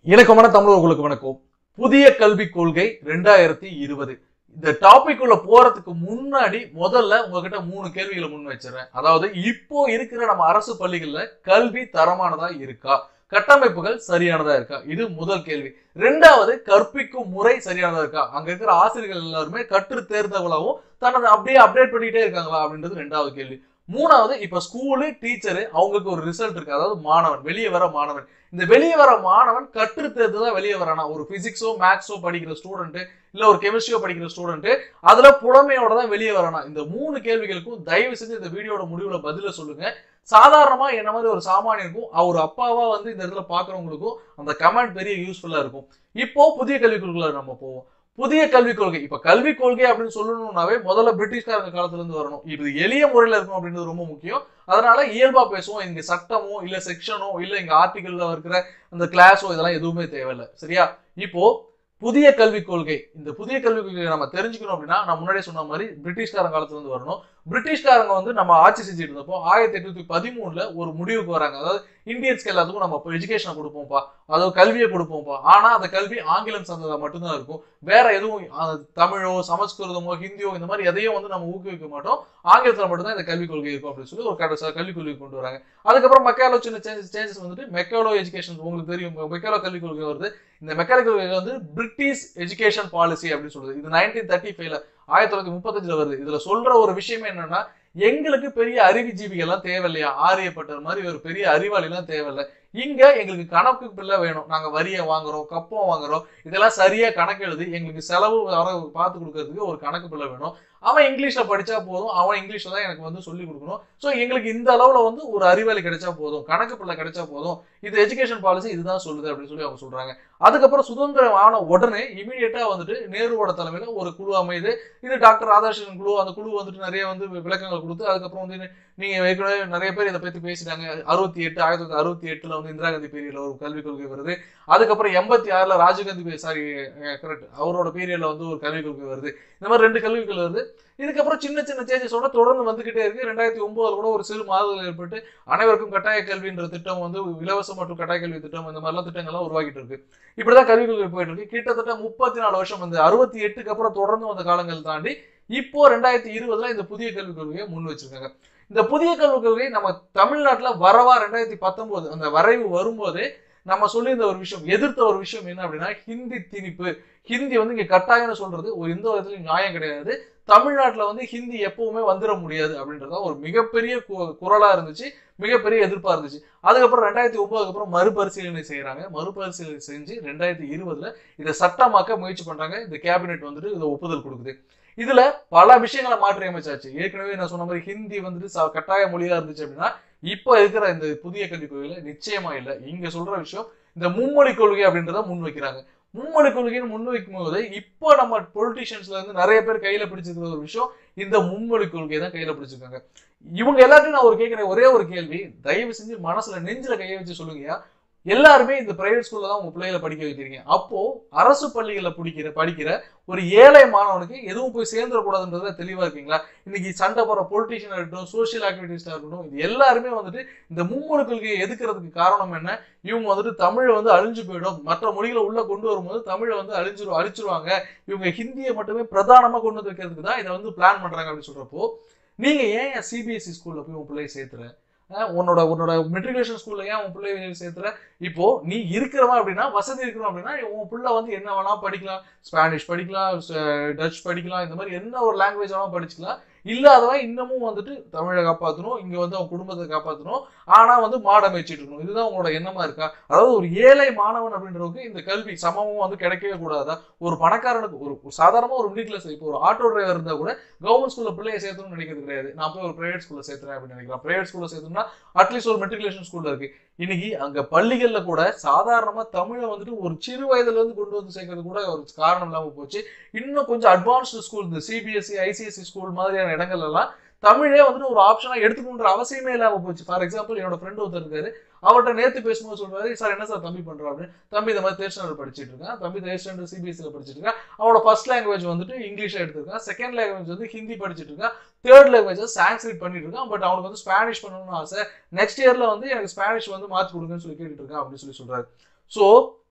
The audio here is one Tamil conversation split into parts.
இணக்கமான தமிழர்களுக்கு வணக்கம் புதிய கல்விக் கொள்கை ரெண்டாயிரத்தி இருபது இந்த டாபிக் உள்ள போறதுக்கு முன்னாடி முதல்ல உங்ககிட்ட மூணு கேள்விகளை முன் வச்சிடறேன் அதாவது இப்போ இருக்கிற நம்ம அரசு பள்ளிகள்ல கல்வி தரமானதா இருக்கா கட்டமைப்புகள் சரியானதா இருக்கா இது முதல் கேள்வி ரெண்டாவது கற்பிக்கும் முறை சரியானதா இருக்கா அங்க இருக்கிற ஆசிரியர்கள் எல்லாருமே கற்று தேர்ந்தவங்களாவும் தனது அப்படியே அப்டேட் பண்ணிட்டே இருக்காங்களா அப்படின்றது ரெண்டாவது கேள்வி மூணாவது இப்ப ஸ்கூலு டீச்சரு அவங்களுக்கு ஒரு ரிசல்ட் இருக்கு அதாவது மாணவன் வெளியே வர மாணவன் இந்த வெளியே வர மாணவன் கற்று தேர்ந்து தான் வெளியே வரானா ஒரு பிசிக்ஸோ மேக்ஸோ படிக்கிற ஸ்டூடெண்ட் இல்ல ஒரு கெமிஸ்ட்ரியோ படிக்கிற ஸ்டூடெண்ட் அதுல புலமையோட தான் வெளியே வரானா இந்த மூணு கேள்விகளுக்கும் தயவு செஞ்சு இந்த வீடியோட முடிவுல பதில சொல்லுங்க சாதாரணமா என்ன மாதிரி ஒரு சாமானியருக்கும் அவர் அப்பாவா வந்து இந்த இடத்துல பாக்குறவங்களுக்கும் அந்த கமெண்ட் பெரிய யூஸ்ஃபுல்லா இருக்கும் இப்போ புதிய கல்விக்குள்ள நம்ம போவோம் புதிய கல்விக் கொள்கை இப்ப கல்விக் கொள்கை அப்படின்னு சொல்லணும்னாவே முதல்ல பிரிட்டிஷ்காரங்க காலத்துல இருந்து வரணும் இது எளிய முறையில இருக்கும் அப்படின்றது ரொம்ப முக்கியம் அதனால இயல்பா பேசுவோம் இங்க சட்டமோ இல்ல செக்ஷனோ இல்ல இங்க ஆர்டிகல்ல இருக்கிற அந்த கிளாஸோ இதெல்லாம் எதுவுமே தேவையில்லை சரியா இப்போ புதிய கல்விக் கொள்கை இந்த புதிய கல்விக் கொள்கையை நம்ம தெரிஞ்சுக்கணும் அப்படின்னா நான் முன்னாடியே சொன்ன மாதிரி பிரிட்டிஷ்காரங்க காலத்துல இருந்து வரணும் பிரிட்டிஷ்காரங்க வந்து நம்ம ஆட்சி செஞ்சுட்டு இருந்தப்போ ஆயிரத்தி எட்நூத்தி பதிமூணுல ஒரு முடிவுக்கு வராங்க அதாவது இந்தியன்ஸ்க்கு எல்லாத்துக்கும் நம்ம இப்போ எஜுகேஷனை கொடுப்போம்ப்பா அதாவது கல்வியை கொடுப்போம்ப்பா ஆனா அந்த கல்வி ஆங்கிலம் சார்ந்ததா மட்டும்தான் இருக்கும் வேற எதுவும் அஹ், தமிழோ சமஸ்கிருதமோ ஹிந்தியோ இந்த மாதிரி எதையும் வந்து நம்ம ஊக்குவிக்க மாட்டோம் ஆங்கிலத்துல மட்டும்தான் இந்த கல்விக் கொள்கை இருக்கும் அப்படின்னு சொல்லி ஒரு கட- கல்விக் கொள்கை கொண்டு வராங்க அதுக்கப்புறம் மெக்காலோ சின்ன சேஞ்சஸ் சேஞ்சஸ் வந்துட்டு மெக்காலோ எஜுகேஷன் உங்களுக்கு தெரியும் மெக்காலோ கல்விக் கொள்கை வருது இந்த மெக்காலோ கொள்கை வந்து பிரிட்டிஷ் எஜுகேஷன் பாலிசி அப்படின்னு சொல்லுது இது நைன்டீன் தேர்ட்டி ஃபைவ்ல ஆயிரத்தி தொள்ளாயிரத்தி முப்பத்தஞ்சுல வருது இதுல சொல்ற ஒரு விஷயம் என்னன்னா எங்களுக்கு பெரிய அறிவுஜீவிகள்லாம் தேவையில்லையா ஆரியப்பட்டர் மாதிரி ஒரு பெரிய அறிவாளிலாம் தேவையில்லை இங்க எங்களுக்கு கணக்கு பிள்ளை வேணும் நாங்க வரியை வாங்குறோம் கப்பம் வாங்குறோம் இதெல்லாம் சரியா கணக்கு எழுதி எங்களுக்கு செலவு வர பார்த்து கொடுக்கறதுக்கு ஒரு கணக்கு பிள்ளை வேணும் அவன் இங்கிலீஷ்ல படிச்சா போதும் அவன் இங்கிலீஷ்ல தான் எனக்கு வந்து சொல்லி கொடுக்கணும் ஸோ எங்களுக்கு இந்த அளவுல வந்து ஒரு அறிவாளி கிடைச்சா போதும் கணக்கு பிள்ளை கிடைச்சா போதும் இது எஜுகேஷன் பாலிசி இதுதான் சொல்லுது அப்படின்னு சொல்லி அவங்க சொல்றாங்க அதுக்கப்புறம் சுதந்திரம் ஆன உடனே இமீடியட்டா வந்துட்டு நேருவோட தலைமையில ஒரு குழு அமைது இது டாக்டர் ராதாகிருஷ்ணன் குழு அந்த குழு வந்துட்டு நிறைய வந்து விளக்கங்கள் கொடுத்து அதுக்கப்புறம் வந்து நீங்க ஏற்கனவே நிறைய பேர் இதை பத்தி பேசிட்டாங்க அறுபத்தி எட்டு ஆயிரத்தி தொள்ளாயிரத்தி அறுபத்தி எட்டுல வந்து இந்திரா காந்தி பீரியட்ல ஒரு கல்விக் கொள்கை வருது அதுக்கப்புறம் எண்பத்தி ஆறுல ராஜீவ்காந்தி சாரி கரெக்ட் அவரோட பீரியட்ல வந்து ஒரு கல்விக் கொள்கை வருது இந்த மாதிரி ரெண்டு கல்விக் கொள்கை வருது இதுக்கப்புறம் சின்ன சின்ன சேஞ்சஸோட தொடர்ந்து வந்துகிட்டே இருக்கு ரெண்டாயிரத்தி ஒன்பதுல கூட ஒரு சிறு மாறுதல் ஏற்பட்டு அனைவருக்கும் கட்டாய கல்வின்ற திட்டம் வந்து இலவச மற்றும் கட்டாய கல்வி திட்டம் இந்த மாதிரிலாம் திட்டங்கள்லாம் உருவாக்கிட்டு இருக்கு இப்படிதான் கல்விக் கொள்கை போயிட்டு இருக்கு கிட்டத்தட்ட முப்பத்தி நாலு வருஷம் வந்து அறுபத்தி எட்டுக்கு அப்புறம் தொடர்ந்து வந்த காலங்கள் தாண்டி இப்போ ரெண்டாயிரத்தி இருபதுல இந்த புதிய கல்விக் கொள்கையை முன் வச்சிருக்காங்க இந்த புதிய கல்விக் கொள்கை நம்ம தமிழ்நாட்டுல வரவா ரெண்டாயிரத்தி பத்தொன்பது அந்த வரைவு வரும்போதே நம்ம சொல்லியிருந்த ஒரு விஷயம் எதிர்த்த ஒரு விஷயம் என்ன அப்படின்னா ஹிந்தி திணிப்பு ஹிந்தி வந்து இங்க கட்டாயம்னு சொல்றது ஒரு எந்த விதத்துலயும் நியாயம் கிடையாது தமிழ்நாட்டுல வந்து ஹிந்தி எப்பவுமே வந்துட முடியாது அப்படின்றத ஒரு மிகப்பெரிய கு- குரலா இருந்துச்சு மிகப்பெரிய எதிர்ப்பா இருந்துச்சு அதுக்கப்புறம் ரெண்டாயிரத்தி ஒன்பதுக்கு அப்புறம் மறுபரிசீலனை செய்யறாங்க மறுபரிசீலனை செஞ்சு ரெண்டாயிரத்தி இருபதுல இதை சட்டமாக்க முயற்சி பண்றாங்க இந்த கேபினெட் வந்துட்டு இதை ஒப்புதல் கொடுக்குது இதுல பல விஷயங்களை மாற்றி அமைச்சாச்சு ஏற்கனவே நான் சொன்ன மாதிரி ஹிந்தி வந்துட்டு ச- கட்டாய மொழியா இருந்துச்சு அப்படின்னா இப்போ இருக்கிற இந்த புதிய கல்விக் கொள்கையில நிச்சயமா இல்லை இங்க சொல்ற விஷயம் இந்த மும்மொழி கொள்கை அப்படின்றத முன் வைக்கிறாங்க மும்மொழி கொள்கைன்னு முன் வைக்கும் போது இப்போ நம்ம பொலிட்டிஷியன்ஸ்ல இருந்து நிறைய பேர் கையில பிடிச்சிருக்கிற ஒரு விஷயம் இந்த மும்மொழி கொள்கையை தான் கையில பிடிச்சிருக்காங்க இவங்க எல்லாத்தையும் நான் ஒரு கேட்கிற ஒரே ஒரு கேள்வி தயவு செஞ்சு மனசுல நெஞ்சில கையை வச்சு சொல்லுங்கயா எல்லாருமே இந்த பிரைவேட் ஸ்கூல்ல தான் உங்க பிள்ளைகளை படிக்க வைக்கிறீங்க அப்போ அரசு பள்ளிகளை படிக்கிற படிக்கிற ஒரு ஏழை மாணவனுக்கு எதுவும் போய் சேர்ந்துடக்கூடாதுன்றத தெளிவா இருக்கீங்களா இன்னைக்கு சண்டை போற பொலிட்டிஷியனா இருக்கட்டும் சோஷியல் ஆக்டிவிட்டிஸ்டா இருக்கட்டும் இது எல்லாருமே வந்துட்டு இந்த மும்மொழி கொள்கையை எதுக்குறதுக்கு காரணம் என்ன இவங்க வந்துட்டு தமிழை வந்து அழிஞ்சு போயிடும் மற்ற மொழிகளை உள்ள கொண்டு வரும்போது தமிழை வந்து அழிஞ்சிரு அழிச்சிருவாங்க இவங்க ஹிந்தியை மட்டுமே பிரதானமா கொண்டு வந்து வைக்கிறதுக்கு தான் இதை வந்து பிளான் பண்றாங்க அப்படின்னு சொல்றப்போ நீங்க ஏன் சிபிஎஸ்சி ஸ்கூல்ல போய் உன் பிள்ளைய சேர்த்துற அஹ் உன்னோட உன்னோட மெட்ரிகுலேஷன் ஸ்கூல்ல ஏன் உன் பிள்ளைய சேர்த்துற இப்போ நீ இருக்கிறவன் அப்படின்னா வசதி இருக்கிறோம் அப்படின்னா உன் பிள்ளை வந்து என்ன வேணா படிக்கலாம் ஸ்பானிஷ் படிக்கலாம் ச- டச் படிக்கலாம் இந்த மாதிரி என்ன ஒரு லாங்குவேஜ் வேணா படிச்சுக்கலாம் இல்லாதவன் இன்னமும் வந்துட்டு தமிழை காப்பாற்றணும் இங்க வந்து அவன் குடும்பத்தை காப்பாற்றணும் ஆனா வந்து மாடம் வச்சுட்டு இருக்கணும் இதுதான் உங்களோட எண்ணமா இருக்கா அதாவது ஒரு ஏழை மாணவன் அப்படின்றவங்க இந்த கல்வி சமமும் வந்து கிடைக்கவே கூடாதா ஒரு பணக்காரனுக்கு ஒரு ஒரு சாதாரணமா ஒரு மிடில் கிளாஸ் இப்போ ஒரு ஆட்டோ டிரைவர் இருந்தா கூட கவர்மெண்ட் ஸ்கூல்ல பிள்ளைய சேர்த்தணும்னு நினைக்கிறது கிடையாது நான் போய் ஒரு பிரைவேட் ஸ்கூல்ல சேர்த்துறேன் அப்படின்னு நினைக்கிறேன் பிரைவேட் ஸ்கூல்ல சேர்த்தோம்னா அட்லீஸ்ட் ஒரு மெட்ரிகுலேஷன் ஸ்கூல்ல இருக்கு இன்னைக்கு அங்க பள்ளிகள்ல கூட சாதாரணமா தமிழை வந்துட்டு ஒரு சிறு வயதுல இருந்து கொண்டு வந்து சேர்க்கறது கூட ஒரு காரணம் இல்லாம போச்சு இன்னும் கொஞ்சம் அட்வான்ஸ்டு ஸ்கூல் இந்த சிபிஎஸ்சி ஐசிஎஸ்சி ஸ்கூல் மாதிரியான இடங்கள் எல்லாம் தமிழே வந்துட்டு ஒரு ஆப்ஷனா எடுத்துக்கணுன்ற அவசியமே இல்லாம போச்சு ஃபார் எக்ஸாம்பிள் என்னோட ஃப்ரெண்ட் ஒருத்தர் இருக்காரு அவர்கிட்ட நேத்து பேசும்போது சொல்றாரு சார் என்ன சார் தம்பி பண்றா அப்படின்னு தம்பி இந்த மாதிரி தேர்ட் ஸ்டாண்டர்ட் படிச்சிட்டு இருக்கான் தம்பி தேர்ட் ஸ்டாண்டர்ட் சிபிஎஸ்சியில் படிச்சிட்டு இருக்கான் அவனோட ஃபர்ஸ்ட் லாங்குவேஜ் வந்துட்டு இங்கிலீஷ் எடுத்திருக்கான் செகண்ட் லாங்குவேஜ் வந்து ஹிந்தி படிச்சிட்டு இருக்கான் தேர்ட் லாங்குவேஜ் சான்ஸ்கிரிட் பண்ணிட்டு இருக்கான் பட் அவனுக்கு வந்து ஸ்பானிஷ் பண்ணணும்னு ஆசை நெக்ஸ்ட் இயர்ல வந்து எனக்கு ஸ்பானிஷ் வந்து மாற்றி கொடுங்கன்னு சொல்லி கேட்டுட்டு இருக்கான் அப்படின்னு சொல்லி சொல்றாரு ஸோ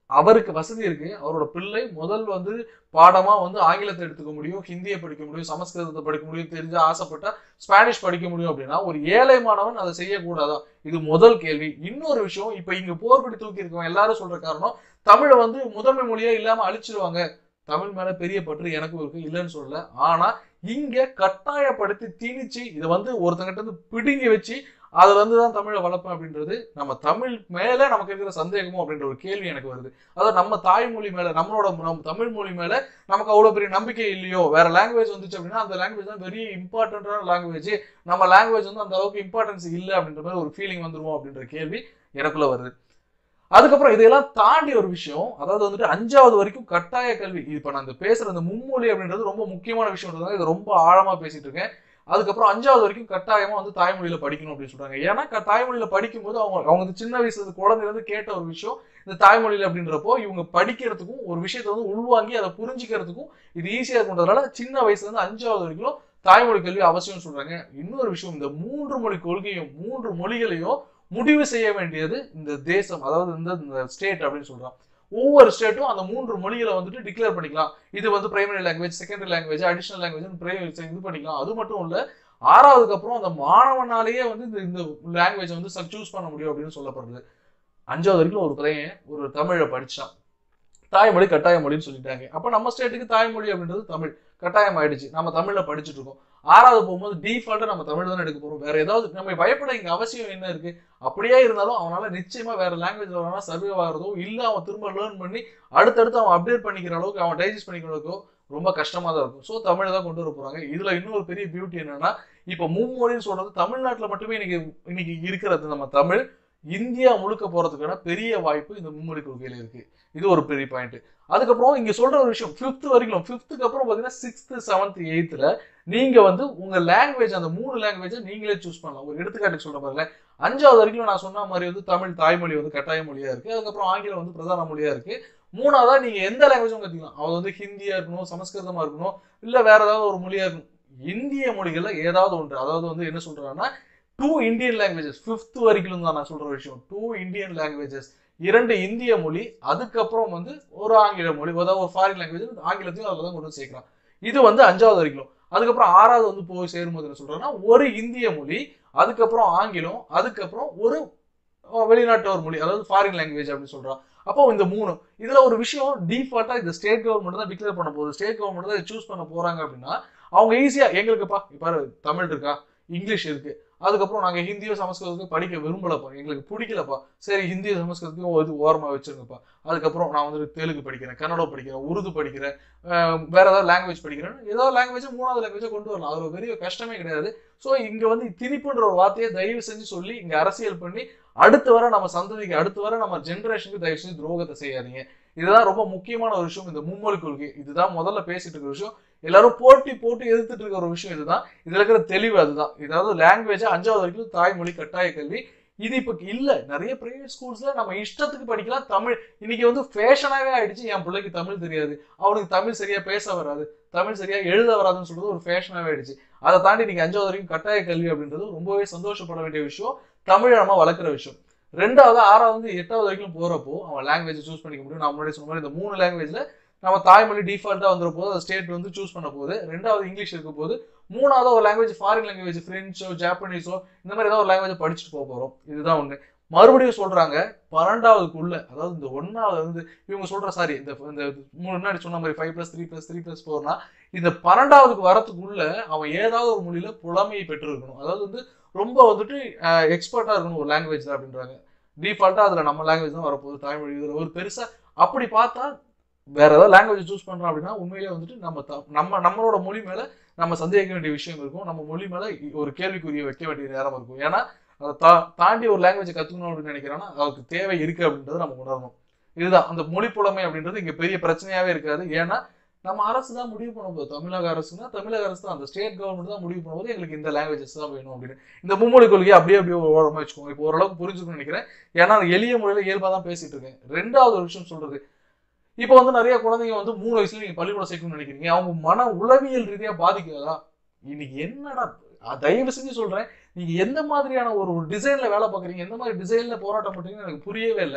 அவருக்கு வசதி இருக்கு அவரோட பிள்ளை முதல் வந்து பாடமா வந்து ஆங்கிலத்தை எடுத்துக்க முடியும் ஹிந்தியை படிக்க முடியும் சமஸ்கிருதத்தை படிக்க முடியும் தெரிஞ்ச ஆசைப்பட்டா ஸ்பானிஷ் படிக்க முடியும் அப்படின்னா ஒரு ஏழை மாணவன் அதை செய்யக்கூடாதா இது முதல் கேள்வி இன்னொரு விஷயம் இப்ப இங்க போர்க்கொடி தூக்கி இருக்கவங்க எல்லாரும் சொல்ற காரணம் தமிழை வந்து முதன்மை மொழியா இல்லாம அழிச்சிருவாங்க தமிழ் மேல பெரிய பற்று எனக்கும் இருக்கு இல்லைன்னு சொல்லல ஆனா இங்க கட்டாயப்படுத்தி திணிச்சு இதை வந்து ஒருத்தங்கிட்ட இருந்து பிடுங்கி வச்சு அதுல இருந்து தான் தமிழை வளர்ப்பேன் அப்படின்றது நம்ம தமிழ் மேல நமக்கு இருக்கிற சந்தேகமோ அப்படின்ற ஒரு கேள்வி எனக்கு வருது அதாவது நம்ம தாய்மொழி மேல நம்மளோட நம்ம தமிழ் மொழி மேல நமக்கு அவ்வளவு பெரிய நம்பிக்கை இல்லையோ வேற லாங்குவேஜ் வந்துச்சு அப்படின்னா அந்த லாங்குவேஜ் தான் வெரி இம்பார்ட்டன்டான லாங்குவேஜ் நம்ம லாங்குவேஜ் வந்து அந்த அளவுக்கு இம்பார்ட்டன்ஸ் இல்லை அப்படின்ற மாதிரி ஒரு ஃபீலிங் வந்துருவோம் அப்படின்ற கேள்வி எனக்குள்ள வருது அதுக்கப்புறம் இதையெல்லாம் தாண்டி ஒரு விஷயம் அதாவது வந்துட்டு அஞ்சாவது வரைக்கும் கட்டாய கல்வி இப்ப நான் இந்த பேசுற அந்த மும்மொழி அப்படின்றது ரொம்ப முக்கியமான விஷயம் இது ரொம்ப ஆழமா பேசிட்டு இருக்கேன் அதுக்கப்புறம் அஞ்சாவது வரைக்கும் கட்டாயமா வந்து தாய்மொழியில படிக்கணும் அப்படின்னு சொல்றாங்க ஏன்னா க- தாய்மொழியில படிக்கும்போது அவங்க அவங்க வந்து சின்ன வயசுல இருந்து குழந்தையில இருந்து கேட்ட ஒரு விஷயம் இந்த தாய்மொழியில அப்படின்றப்போ இவங்க படிக்கிறதுக்கும் ஒரு விஷயத்தை வந்து உள்வாங்கி அதை புரிஞ்சுக்கிறதுக்கும் இது ஈஸியா இருக்குன்றதுனால சின்ன வயசுல இருந்து அஞ்சாவது வரைக்கும் தாய்மொழி கல்வி அவசியம் சொல்றாங்க இன்னொரு விஷயம் இந்த மூன்று மொழி கொள்கையும் மூன்று மொழிகளையும் முடிவு செய்ய வேண்டியது இந்த தேசம் அதாவது இந்த ஸ்டேட் அப்படின்னு சொல்றான் ஒவ்வொரு ஸ்டேட்டும் அந்த மூன்று மொழிகளை வந்துட்டு டிக்ளேர் பண்ணிக்கலாம் இது வந்து primary language secondary language additional language இது பண்ணிக்கலாம் அது மட்டும் இல்ல ஆறாவதுக்கு அப்புறம் அந்த மாணவனாலேயே வந்து இந்த இந்த லாங்குவேஜ் வந்து சூஸ் பண்ண முடியும் அப்படின்னு சொல்லப்படுது அஞ்சாவது வரைக்கும் ஒரு பையன் ஒரு தமிழை படிச்சான் தாய்மொழி கட்டாய மொழின்னு சொல்லிட்டாங்க அப்ப நம்ம ஸ்டேட்டுக்கு தாய்மொழி அப்படின்றது தமிழ் கட்டாயம் ஆயிடுச்சு நம்ம தமிழ்ல படிச்சுட்டு இருக்கோம் ஆறாவது போகும்போது டிஃபால்ட்டா நம்ம தமிழ் தானே எடுக்க போறோம் வேற ஏதாவது நம்ம பயப்பட இங்க அவசியம் என்ன இருக்கு அப்படியே இருந்தாலும் அவனால நிச்சயமா வேற லாங்குவேஜ் வேணா சர்வே ஆகிறதோ இல்ல அவன் திரும்ப லேர்ன் பண்ணி அடுத்தடுத்து அவன் அப்டேட் பண்ணிக்கிற அளவுக்கு அவன் டைஜஸ்ட் பண்ணிக்கிற அளவுக்கு ரொம்ப கஷ்டமா தான் இருக்கும் ஸோ தமிழை தான் கொண்டு வர போறாங்க இதுல இன்னொரு பெரிய பியூட்டி என்னன்னா இப்ப மும்மொழின்னு சொல்றது தமிழ்நாட்டுல மட்டுமே இன்னைக்கு இன்னைக்கு இருக்கிறது நம்ம தமிழ் இந்தியா முழுக்க போறதுக்கான பெரிய வாய்ப்பு இந்த மும்மொழி கொள்கையில இருக்கு இது ஒரு பெரிய பாயிண்ட் அதுக்கப்புறம் இங்க சொல்ற ஒரு விஷயம் ஃபிஃப்த் வரைக்கும் ஃபிஃப்த்துக்கு அப்புறம் பாத்தீங்கன்னா சிக்ஸ்த் செவன்த் எயித்துல நீங்க வந்து உங்க லாங்குவேஜ் அந்த மூணு லாங்குவேஜை நீங்களே சூஸ் பண்ணலாம் ஒரு எடுத்துக்காட்டுக்கு சொல்ற பாருங்களேன் அஞ்சாவது வரைக்கும் நான் சொன்ன மாதிரி வந்து தமிழ் தாய்மொழி வந்து கட்டாய மொழியா இருக்கு அதுக்கப்புறம் ஆங்கிலம் வந்து பிரதான மொழியா இருக்கு மூணாவதா நீங்க எந்த லாங்குவேஜும் கத்துக்கலாம் அது வந்து ஹிந்தியா இருக்கணும் சமஸ்கிருதமா இருக்கணும் இல்ல வேற ஏதாவது ஒரு மொழியா இருக்கணும் இந்திய மொழிகள்ல ஏதாவது ஒன்று அதாவது வந்து என்ன சொல்றாங்கன்னா டூ இந்தியன் லாங்குவேஜஸ் ஃபிஃப்த் வரைக்கும் தான் நான் சொல்ற விஷயம் டூ இந்தியன் லாங்குவேஜஸ் இரண்டு இந்திய மொழி அதுக்கப்புறம் வந்து ஒரு ஆங்கில மொழி அதாவது ஒரு ஃபாரின் லாங்குவேஜ் ஆங்கிலத்தையும் அதில் தான் கொண்டு வந்து சேர்க்கலாம் இது வந்து அஞ்சாவது வரைக்கும் அதுக்கப்புறம் ஆறாவது வந்து போய் சேரும்போது என்ன சொல்றேன்னா ஒரு இந்திய மொழி அதுக்கப்புறம் ஆங்கிலம் அதுக்கப்புறம் ஒரு அஹ், வெளிநாட்டு ஒரு மொழி அதாவது ஃபாரின் லாங்குவேஜ் அப்படின்னு சொல்றான் அப்போ இந்த மூணு இதுல ஒரு விஷயம் டிஃபால்ட்டா இந்த ஸ்டேட் கவர்மெண்ட் தான் டிக்ளேர் பண்ண போகுது ஸ்டேட் கவர்மெண்ட் தான் சூஸ் பண்ண போறாங்க அப்படின்னா அவங்க ஈஸியா எங்களுக்குப்பா இப்ப தமிழ் இருக்கா இங்கிலீஷ் இருக்கு அதுக்கப்புறம் நாங்க ஹிந்தியோ சமஸ்கிருதத்தையும் படிக்க விரும்பலப்பா எங்களுக்கு பிடிக்கலப்பா சரி ஹிந்தியோ சமஸ்கிருதத்தையும் இது ஓரமா வச்சிருங்கப்பா அதுக்கப்புறம் நான் வந்து தெலுங்கு படிக்கிறேன் கன்னடம் படிக்கிறேன் உருது படிக்கிறேன் அஹ் வேற ஏதாவது லாங்குவேஜ் படிக்கிறேன் ஏதாவது லாங்குவேஜ் மூணாவது லாங்குவேஜை கொண்டு வரலாம் அது ஒரு பெரிய கஷ்டமே கிடையாது ஸோ இங்க வந்து திணிப்புன்ற ஒரு வார்த்தையை தயவு செஞ்சு சொல்லி இங்க அரசியல் பண்ணி அடுத்து வர நம்ம சந்ததிக்கு அடுத்து வர நம்ம ஜென்ரேஷனுக்கு தயவு செஞ்சு துரோகத்தை செய்யாதீங்க இதுதான் ரொம்ப முக்கியமான ஒரு விஷயம் இந்த மும்மொழி கொள்கை இதுதான் முதல்ல பேசிட்டு இருக்கிற விஷயம் எல்லாரும் போட்டி போட்டு எதிர்த்துட்டு இருக்கிற ஒரு விஷயம் இதுதான் இதுல இருக்கிற தெளிவு அதுதான் இதாவது லாங்குவேஜ் அஞ்சாவது வரைக்கும் தாய்மொழி கட்டாய கல்வி இது இப்ப இல்ல நிறைய பிரைவேட் ஸ்கூல்ஸ்ல நம்ம இஷ்டத்துக்கு படிக்கலாம் தமிழ் இன்னைக்கு வந்து ஃபேஷனாவே ஆயிடுச்சு என் பிள்ளைக்கு தமிழ் தெரியாது அவனுக்கு தமிழ் சரியா பேச வராது தமிழ் சரியா எழுத வராதுன்னு சொல்றது ஒரு ஃபேஷனாவே ஆயிடுச்சு அதை தாண்டி நீங்க அஞ்சாவது வரைக்கும் கட்டாய கல்வி அப்படின்றது ரொம்பவே சந்தோஷப்பட வேண்டிய விஷயம் தமிழை நம்ம வளர்க்குற விஷயம் ரெண்டாவது ஆறாவது வந்து எட்டாவது வரைக்கும் போறப்போ அவன் லாங்குவேஜ் சூஸ் பண்ணிக்க முடியும் நான் முன்னாடி சொன்ன மாதிரி இந்த மூணு லாங்குவேஜ்ல நம்ம தாய்மொழி டிஃபால்ட்டா வந்துற போது அந்த ஸ்டேட் வந்து சூஸ் பண்ண போகுது ரெண்டாவது இங்கிலீஷ் இருக்க போது மூணாவது ஒரு லாங்குவேஜ் ஃபாரின் லாங்குவேஜ் பிரெஞ்சோ ஜாப்பனீஸோ இந்த மாதிரி ஏதாவது ஒரு லாங்குவேஜ் படிச்சுட்டு போக போறோம் இதுதான் ஒண்ணு மறுபடியும் சொல்றாங்க பன்னெண்டாவதுக்குள்ள அதாவது இந்த ஒன்னாவது வந்து இவங்க சொல்ற சாரி இந்த இந்த முன்னாடி சொன்ன மாதிரி five plus three plus three plus ஃபோர்னா இந்த பன்னெண்டாவதுக்கு வரத்துக்குள்ள அவன் ஏதாவது ஒரு மொழியில புலமையை பெற்று இருக்கணும் அதாவது வந்து ரொம்ப வந்துட்டு எக்ஸ்பர்ட்டா இருக்கணும் ஒரு லாங்குவேஜ் தான் அப்படின்றாங்க டிஃபால்ட்டா அதுல நம்ம லாங்குவேஜ் தான் வரப்போகுது தாய்மொழி இதுல ஒரு பெருசா அப்படி பார்த்தா வேற ஏதாவது லாங்குவேஜ் சூஸ் பண்றோம் அப்படின்னா உண்மையிலேயே வந்துட்டு நம்ம த- நம்ம நம்மளோட மொழி மேல நம்ம சந்தேகிக்க வேண்டிய விஷயம் இருக்கும் நம்ம மொழி மேல ஒரு கேள்விக்குரிய வைக்க வேண்டிய நேரம் இருக்கும் ஏன்னா அதை தா- தாண்டி ஒரு லாங்குவேஜ் கத்துக்கணும் அப்படின்னு நினைக்கிறான்னா அதுக்கு தேவை இருக்கு அப்படின்றத நம்ம உணரணும் இதுதான் அந்த மொழி புலமை அப்படின்றது இங்க பெரிய பிரச்சனையாவே இருக்காது ஏன்னா நம்ம அரசு தான் முடிவு பண்ணும்போது தமிழக அரசுனா தமிழக அரசு தான் அந்த ஸ்டேட் கவர்மெண்ட் தான் முடிவு பண்ணும்போது எங்களுக்கு இந்த லாங்குவேஜஸ் தான் வேணும் அப்படின்னு இந்த மும்மொழி கொள்கையை அப்படியே அப்படியே ஓரமா வச்சுக்கோங்க இப்போ ஓரளவுக்கு புரிஞ்சுக்கணும்னு நினைக்கிறேன் ஏன்னா அது எளிய முறையில இயல்பா தான் பேசிட்டு இருக்கேன் ரெண்டாவது ஒரு விஷயம் சொல்றது இப்போ வந்து நிறைய குழந்தைங்க வந்து மூணு வயசுல நீங்க பள்ளிக்கூடம் சேர்க்கணும்னு நினைக்கிறீங்க அவங்க மன உளவியல் ரீதியா பாதிக்காதா இன்னைக்கு என்னடா அஹ் தயவு செஞ்சு சொல்றேன் நீங்க எந்த மாதிரியான ஒரு டிசைன்ல வேலை பார்க்குறீங்க எந்த மாதிரி டிசைன்ல போராட்டம் பண்றீங்கன்னு எனக்கு புரியவே இல்லை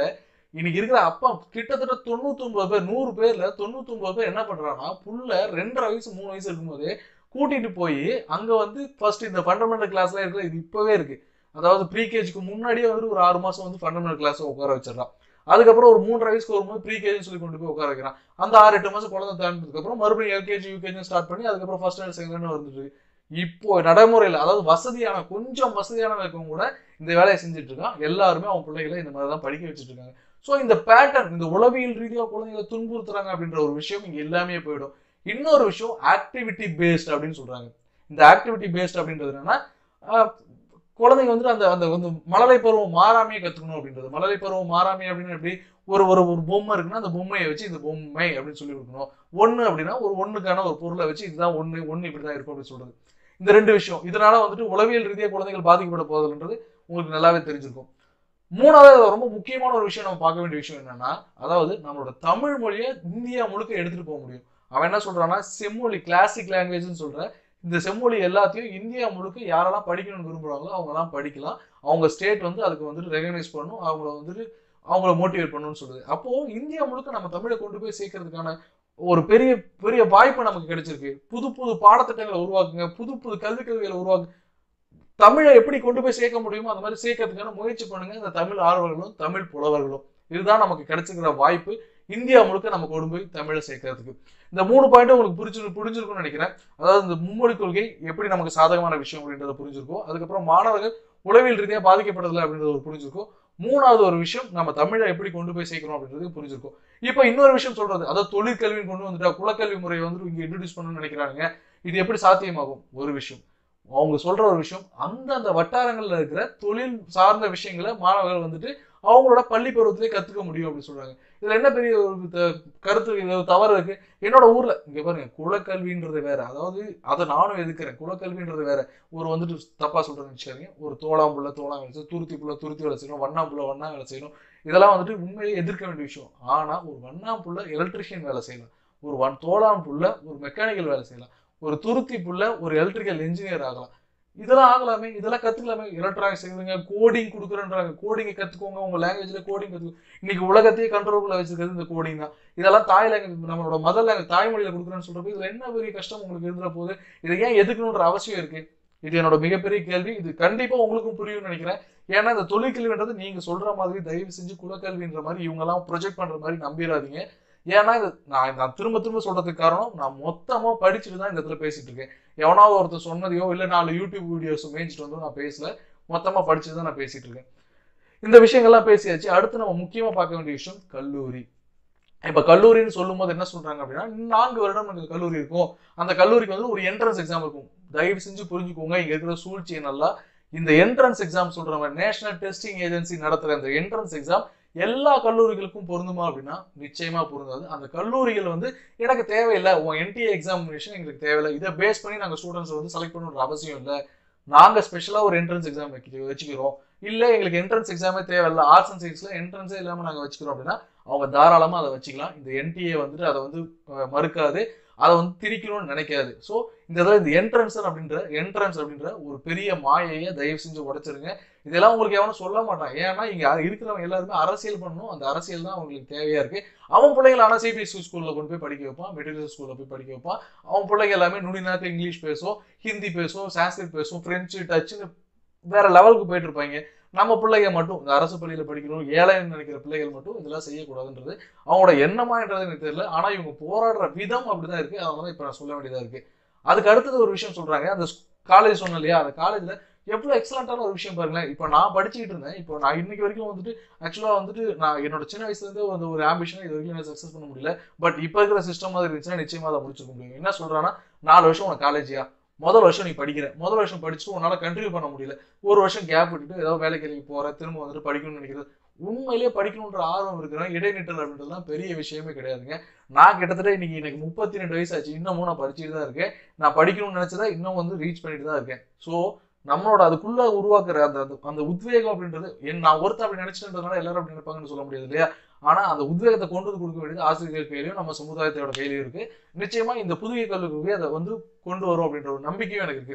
இன்னைக்கு இருக்கிற அப்பா கிட்டத்தட்ட தொண்ணூத்தொன்பது பேர் நூறு பேர்ல தொண்ணூத்தொன்பது பேர் என்ன பண்றாங்கன்னா புள்ள ரெண்டரை வயசு மூணு வயசு இருக்கும்போதே கூட்டிட்டு போய் அங்க வந்து ஃபர்ஸ்ட் இந்த ஃபண்டமெண்டல் கிளாஸ்ல இருக்கிற இது இப்பவே இருக்கு அதாவது ப்ரீகேஜிக்கு முன்னாடியே வந்து ஒரு ஆறு மாசம் வந்து ஃபண்டமெண்டல் கிளாஸ் உட்கார வச்சிடறான் அதுக்கப்புறம் ஒரு மூன்றரை வயசுக்கு வரும்போது ப்ரீ கேஜி சொல்லி கொண்டு போய் உட்கார வைக்கிறான் அந்த ஆறு எட்டு மாசம் குழந்தை தாண்டினதுக்கு அப்புறம் மறுபடியும் எல்கேஜி யூகேஜி ஸ்டார்ட் பண்ணி அதுக்கப்புறம் ஃபர்ஸ்ட் ஸ்டாண்டர்ட் செகண்ட் ஸ்டாண்டர்ட் வந்துட்டு இருக்கு. இப்போ நடைமுறையில் அதாவது வசதியான கொஞ்சம் வசதியான இருக்கவங்க கூட இந்த வேலையை செஞ்சுட்டு இருக்கான் எல்லாருமே அவன் பிள்ளைகளை இந்த மாதிரி தான் படிக்க வச்சுட்டு இருக்காங்க ஸோ இந்த பேட்டர்ன் இந்த உளவியல் ரீதியாக குழந்தைகளை துன்புறுத்துறாங்க அப்படின்ற ஒரு விஷயம் இங்க எல்லாமே போயிடும் இன்னொரு விஷயம் ஆக்டிவிட்டி பேஸ்ட் அப்படின்னு சொல்றாங்க இந்த ஆக்டிவிட்டி பேஸ்ட் அப்படின்றது என்னன்னா ஆஹ், குழந்தைங்க வந்துட்டு அந்த அந்த வந்து மழலை பருவம் மாறாமையே கத்துக்கணும் அப்படின்றது மழலை பருவம் மாறாமை அப்படின்னு எப்படி ஒரு ஒரு ஒரு பொம்மை இருக்குன்னா அந்த பொம்மையை வச்சு இந்த பொம்மை அப்படின்னு சொல்லி கொடுக்கணும் ஒண்ணு அப்படின்னா ஒரு ஒண்ணுக்கான ஒரு பொருளை வச்சு இதுதான் ஒண்ணு ஒண்ணு இப்படிதான் இருக்கும் அப்படின்னு சொல்றது இந்த ரெண்டு விஷயம் இதனால வந்துட்டு உளவியல் ரீதியாக குழந்தைகள் பாதிக்கப்பட போகுதுன்றது உங்களுக்கு நல்லாவே தெரிஞ்சிருக்கும் மூணாவது ரொம்ப முக்கியமான ஒரு விஷயம் நம்ம பார்க்க வேண்டிய விஷயம் என்னன்னா அதாவது நம்மளோட தமிழ் மொழியை இந்தியா முழுக்க எடுத்துட்டு போக முடியும் அவன் என்ன சொல்றான்னா செம்மொழி கிளாசிக் லாங்குவேஜ்னு சொல்ற இந்த செம்மொழி எல்லாத்தையும் இந்தியா முழுக்க யாரெல்லாம் படிக்கணும்னு விரும்புறாங்களோ அவங்கலாம் படிக்கலாம் அவங்க ஸ்டேட் வந்து அதுக்கு வந்துட்டு ரெகனைஸ் பண்ணணும் அவங்கள வந்துட்டு அவங்கள மோட்டிவேட் பண்ணணும்னு சொல்லுது அப்போ இந்தியா முழுக்க நம்ம தமிழை கொண்டு போய் சேர்க்கறதுக்கான ஒரு பெரிய பெரிய வாய்ப்பு நமக்கு கிடைச்சிருக்கு புது புது பாடத்திட்டங்களை உருவாக்குங்க புது புது கல்வி கல்விகளை உருவாக்கு தமிழை எப்படி கொண்டு போய் சேர்க்க முடியுமோ அந்த மாதிரி சேர்க்கறதுக்கான முயற்சி பண்ணுங்க இந்த தமிழ் ஆர்வலர்களும் தமிழ் புலவர்களும் இதுதான் நமக்கு கிடைச்சிருக்கிற வாய்ப்பு இந்தியா முழுக்க நம்ம கொண்டு போய் தமிழை சேர்க்கறதுக்கு இந்த மூணு பாயிண்ட்டும் உங்களுக்கு புரிஞ்சு புரிஞ்சிருக்கும்னு நினைக்கிறேன் அதாவது இந்த மும்மொழி கொள்கை எப்படி நமக்கு சாதகமான விஷயம் அப்படின்றத புரிஞ்சிருக்கும் அதுக்கப்புறம் மாணவர்கள் உளவியல் ரீதியாக பாதிக்கப்படுறதில்ல அப்படின்றது ஒரு புரிஞ்சிருக்கும் மூணாவது ஒரு விஷயம் நம்ம தமிழை எப்படி கொண்டு போய் சேர்க்கிறோம் அப்படின்றது புரிஞ்சிருக்கும் இப்போ இன்னொரு விஷயம் சொல்றது அதாவது தொழிற்கல்வின்னு கொண்டு வந்துட்டா குலக்கல்வி முறையை வந்து இங்க இன்ட்ரடியூஸ் பண்ணணும்னு நினைக்கிறாங்க இது எப்படி சாத்தியமாகும் ஒரு விஷயம் அவங்க சொல்ற ஒரு விஷயம் அந்தந்த வட்டாரங்கள்ல இருக்கிற தொழில் சார்ந்த விஷயங்களை மாணவர்கள் வந்துட்டு அவங்களோட பள்ளி பருவத்திலே கத்துக்க முடியும் அப்படின்னு சொல்றாங்க இதுல என்ன பெரிய ஒரு த- கருத்து இது தவறு இருக்கு என்னோட ஊர்ல இங்க பாருங்க குலக்கல்வின்றது வேற அதாவது அதை நானும் எதுக்குறேன் குலக்கல்வின்றது வேற ஒரு வந்துட்டு தப்பா சொல்றேன்னு வச்சுக்காதீங்க ஒரு தோளாம்புள்ள தோளாம் வேலை செய்யணும் துருத்தி புள்ள துருத்தி வேலை செய்யணும் வண்ணாம்புள்ள வண்ணா வேலை செய்யணும் இதெல்லாம் வந்துட்டு உண்மையிலேயே எதிர்க்க வேண்டிய விஷயம் ஆனா ஒரு வண்ணாம்புள்ள எலக்ட்ரிஷியன் வேலை செய்யலாம் ஒரு வன் தோளாம் புள்ள ஒரு மெக்கானிக்கல் வேலை செய்யலாம் ஒரு துருத்தி புள்ள ஒரு எலக்ட்ரிக்கல் இன்ஜினியர் ஆகலாம் இதெல்லாம் ஆகலாமே இதெல்லாம் கத்துக்கலாமே எலக்ட்ரானிக்ஸ் செய்யுங்க கோடிங் கொடுக்குறேன்றாங்க கோடிங்கை கத்துக்கோங்க உங்க லாங்குவேஜ்ல கோடிங் கத்துக்கோ இன்னைக்கு உலகத்தையே கண்ட்ரோலுக்குள்ள வச்சிருக்கிறது இந்த கோடிங் தான் இதெல்லாம் தாய் லாங்குவேஜ் நம்மளோட மதர் லாங்குவேஜ் தாய்மொழியில கொடுக்குறேன்னு சொல்றப்ப இதுல என்ன பெரிய கஷ்டம் உங்களுக்கு இருந்துற போது இதை ஏன் எதுக்கணுன்ற அவசியம் இருக்கு இது என்னோட மிகப்பெரிய கேள்வி இது கண்டிப்பா உங்களுக்கும் புரியும்னு நினைக்கிறேன் ஏன்னா இந்த தொழிற்கல்வின்றது நீங்க சொல்ற மாதிரி தயவு செஞ்சு குலக்கல்வின்ற மாதிரி இவங்க எல்லாம் ப்ரொஜெக்ட் பண்ற மாதிரி நம்பிடாதீங்க ஏன்னா இது நான் நான் திரும்ப திரும்ப சொல்றதுக்கு காரணம் நான் மொத்தமா படிச்சுட்டு தான் இந்த இடத்துல பேசிட்டு இருக்கேன் எவனாவது ஒருத்தர் சொன்னதையோ இல்ல நாலு யூடியூப் வீடியோஸ் மேய்ச்சிட்டு வந்து நான் பேசல மொத்தமா படிச்சுட்டு தான் நான் பேசிட்டு இருக்கேன் இந்த விஷயங்கள்லாம் பேசியாச்சு அடுத்து நம்ம முக்கியமா பார்க்க வேண்டிய விஷயம் கல்லூரி இப்ப கல்லூரின்னு சொல்லும்போது என்ன சொல்றாங்க அப்படின்னா இன்னும் நான்கு வருடம் எனக்கு கல்லூரி இருக்கும் அந்த கல்லூரிக்கு வந்து ஒரு என்ட்ரன்ஸ் எக்ஸாம் இருக்கும் தயவு செஞ்சு புரிஞ்சுக்கோங்க இங்க இருக்கிற சூழ்ச்சியை நல்லா இந்த என்ட்ரன்ஸ் எக்ஸாம் சொல்றாங்க நேஷனல் டெஸ்டிங் ஏஜென்சி நடத்துற இந்த என்ட்ரன்ஸ் எக்ஸாம் எல்லா கல்லூரிகளுக்கும் பொருந்துமா அப்படின்னா நிச்சயமா பொருந்தாது அந்த கல்லூரிகள் வந்து எனக்கு தேவையில்லை உன் என்டிஏ எக்ஸாமினேஷன் எங்களுக்கு தேவையில்லை இதை பேஸ் பண்ணி நாங்க ஸ்டூடெண்ட்ஸ் வந்து செலக்ட் பண்ணணுன்ற அவசியம் இல்லை நாங்க ஸ்பெஷலா ஒரு என்ட்ரன்ஸ் எக்ஸாம் வச்சுக்கிறோம் இல்ல எங்களுக்கு என்ட்ரன்ஸ் எக்ஸாமே தேவையில்லை ஆர்ட்ஸ் அண்ட் சயின்ஸ்ல என்ட்ரன்ஸே இல்லாம நாங்க வச்சுக்கிறோம் அப்படின்னா அவங்க தாராளமா அதை வச்சுக்கலாம் இந்த என்டிஏ வந்துட்டு அதை வந்து அஹ், மறுக்காது அதை வந்து திரிக்கணும்னு நினைக்காது ஸோ இந்த இதில் இந்த என்ட்ரன்ஸ் அப்படின்ற என்ட்ரன்ஸ் அப்படின்ற ஒரு பெரிய மாயையை தயவு செஞ்சு உடைச்சிருங்க இதெல்லாம் உங்களுக்கு எவனும் சொல்ல மாட்டான் ஏன்னா இங்க இருக்கிறவங்க எல்லாருமே அரசியல் பண்ணணும் அந்த அரசியல் தான் அவங்களுக்கு தேவையா இருக்கு அவன் பிள்ளைகள் ஆனால் சிபிஎஸ்சி ஸ்கூல்ல கொண்டு போய் படிக்க வைப்பான் மெட்டீரியல் ஸ்கூல்ல போய் படிக்க வைப்பான் அவன் பிள்ளைங்க எல்லாமே நுனிநாக்கு இங்கிலீஷ் பேசும் ஹிந்தி பேசும் சான்ஸ்கிரிட் பேசும் பிரெஞ்சு டச்சுன்னு வேற லெவலுக்கு போயிட்டு இருப்பாங்க நம்ம பிள்ளைங்க மட்டும் இந்த அரசு பள்ளியில படிக்கணும் ஏழைன்னு நினைக்கிற பிள்ளைகள் மட்டும் இதெல்லாம் செய்யக்கூடாதுன்றது அவங்களோட எண்ணமான்றது எனக்கு தெரியல ஆனா இவங்க போராடுற விதம் அப்படிதான் இருக்கு அதனால தான் இப்ப நான் சொல்ல வேண்டியதா இருக்கு அதுக்கு அடுத்தது ஒரு விஷயம் சொல்றாங்க அந்த காலேஜ் சொன்னேன் இல்லையா அந்த காலேஜ்ல எவ்வளவு எக்ஸலண்டான ஒரு விஷயம் பாருங்களேன் இப்போ நான் படிச்சுக்கிட்டு இருந்தேன் இப்போ நான் இன்னைக்கு வரைக்கும் வந்துட்டு ஆக்சுவலா வந்துட்டு நான் என்னோட சின்ன வயசுல இருந்தே வந்து ஒரு ஆம்பிஷன் இது வரைக்கும் நான் சக்சஸ் பண்ண முடியல பட் இப்போ இருக்கிற சிஸ்டம் மாதிரி இருந்துச்சுன்னா நிச்சயமா அதை முடிச்சிருக்க முடியும் என்ன சொல்றான்னா நாலு வருஷம் உனக்கு காலேஜியா முதல் வருஷம் நீ படிக்கிற முதல் வருஷம் படிச்சுட்டு உன்னால கண்டினியூ பண்ண முடியல ஒரு வருஷம் கேப் விட்டுட்டு ஏதோ வேலைக்கு வேலைக்கு போற திரும்ப வந்துட்டு படிக்கணும்னு நினைக்கிறது உண்மையிலேயே படிக்கணுன்ற ஆர்வம் இருக்கிறவங்க இடைநிற்றல் அப்படின்றதுலாம் பெரிய விஷயமே கிடையாதுங்க நான் கிட்டத்தட்ட இன்னைக்கு எனக்கு முப்பத்தி ரெண்டு வயசு ஆச்சு இன்னமும் நான் படிச்சுட்டு தான் இருக்கேன் நான் படிக்கணும்னு நினைச்சதா இன்னும் வந்து ரீச் பண்ணிட்டு தான் இருக்கேன் ஸோ நம்மளோட அதுக்குள்ள உருவாக்குற அந்த அந்த- அந்த உத்வேகம் அப்படின்றது என் நான் ஒருத்தர் அப்படி நினைச்சிட்டதுனால எல்லாரும் அப்படி நினைப்பாங்கன்னு சொல்ல முடியாது இல்லையா ஆனா அந்த உத்வேகத்தை கொண்டு வந்து கொடுக்க வேண்டியது ஆசிரியர்கள் கையிலையும் நம்ம சமுதாயத்தோட கையிலையும் இருக்கு நிச்சயமா இந்த புதிய கல்விக்கு அதை வந்து கொண்டு வரும் அப்படின்ற ஒரு நம்பிக்கையும் எனக்கு இருக்கு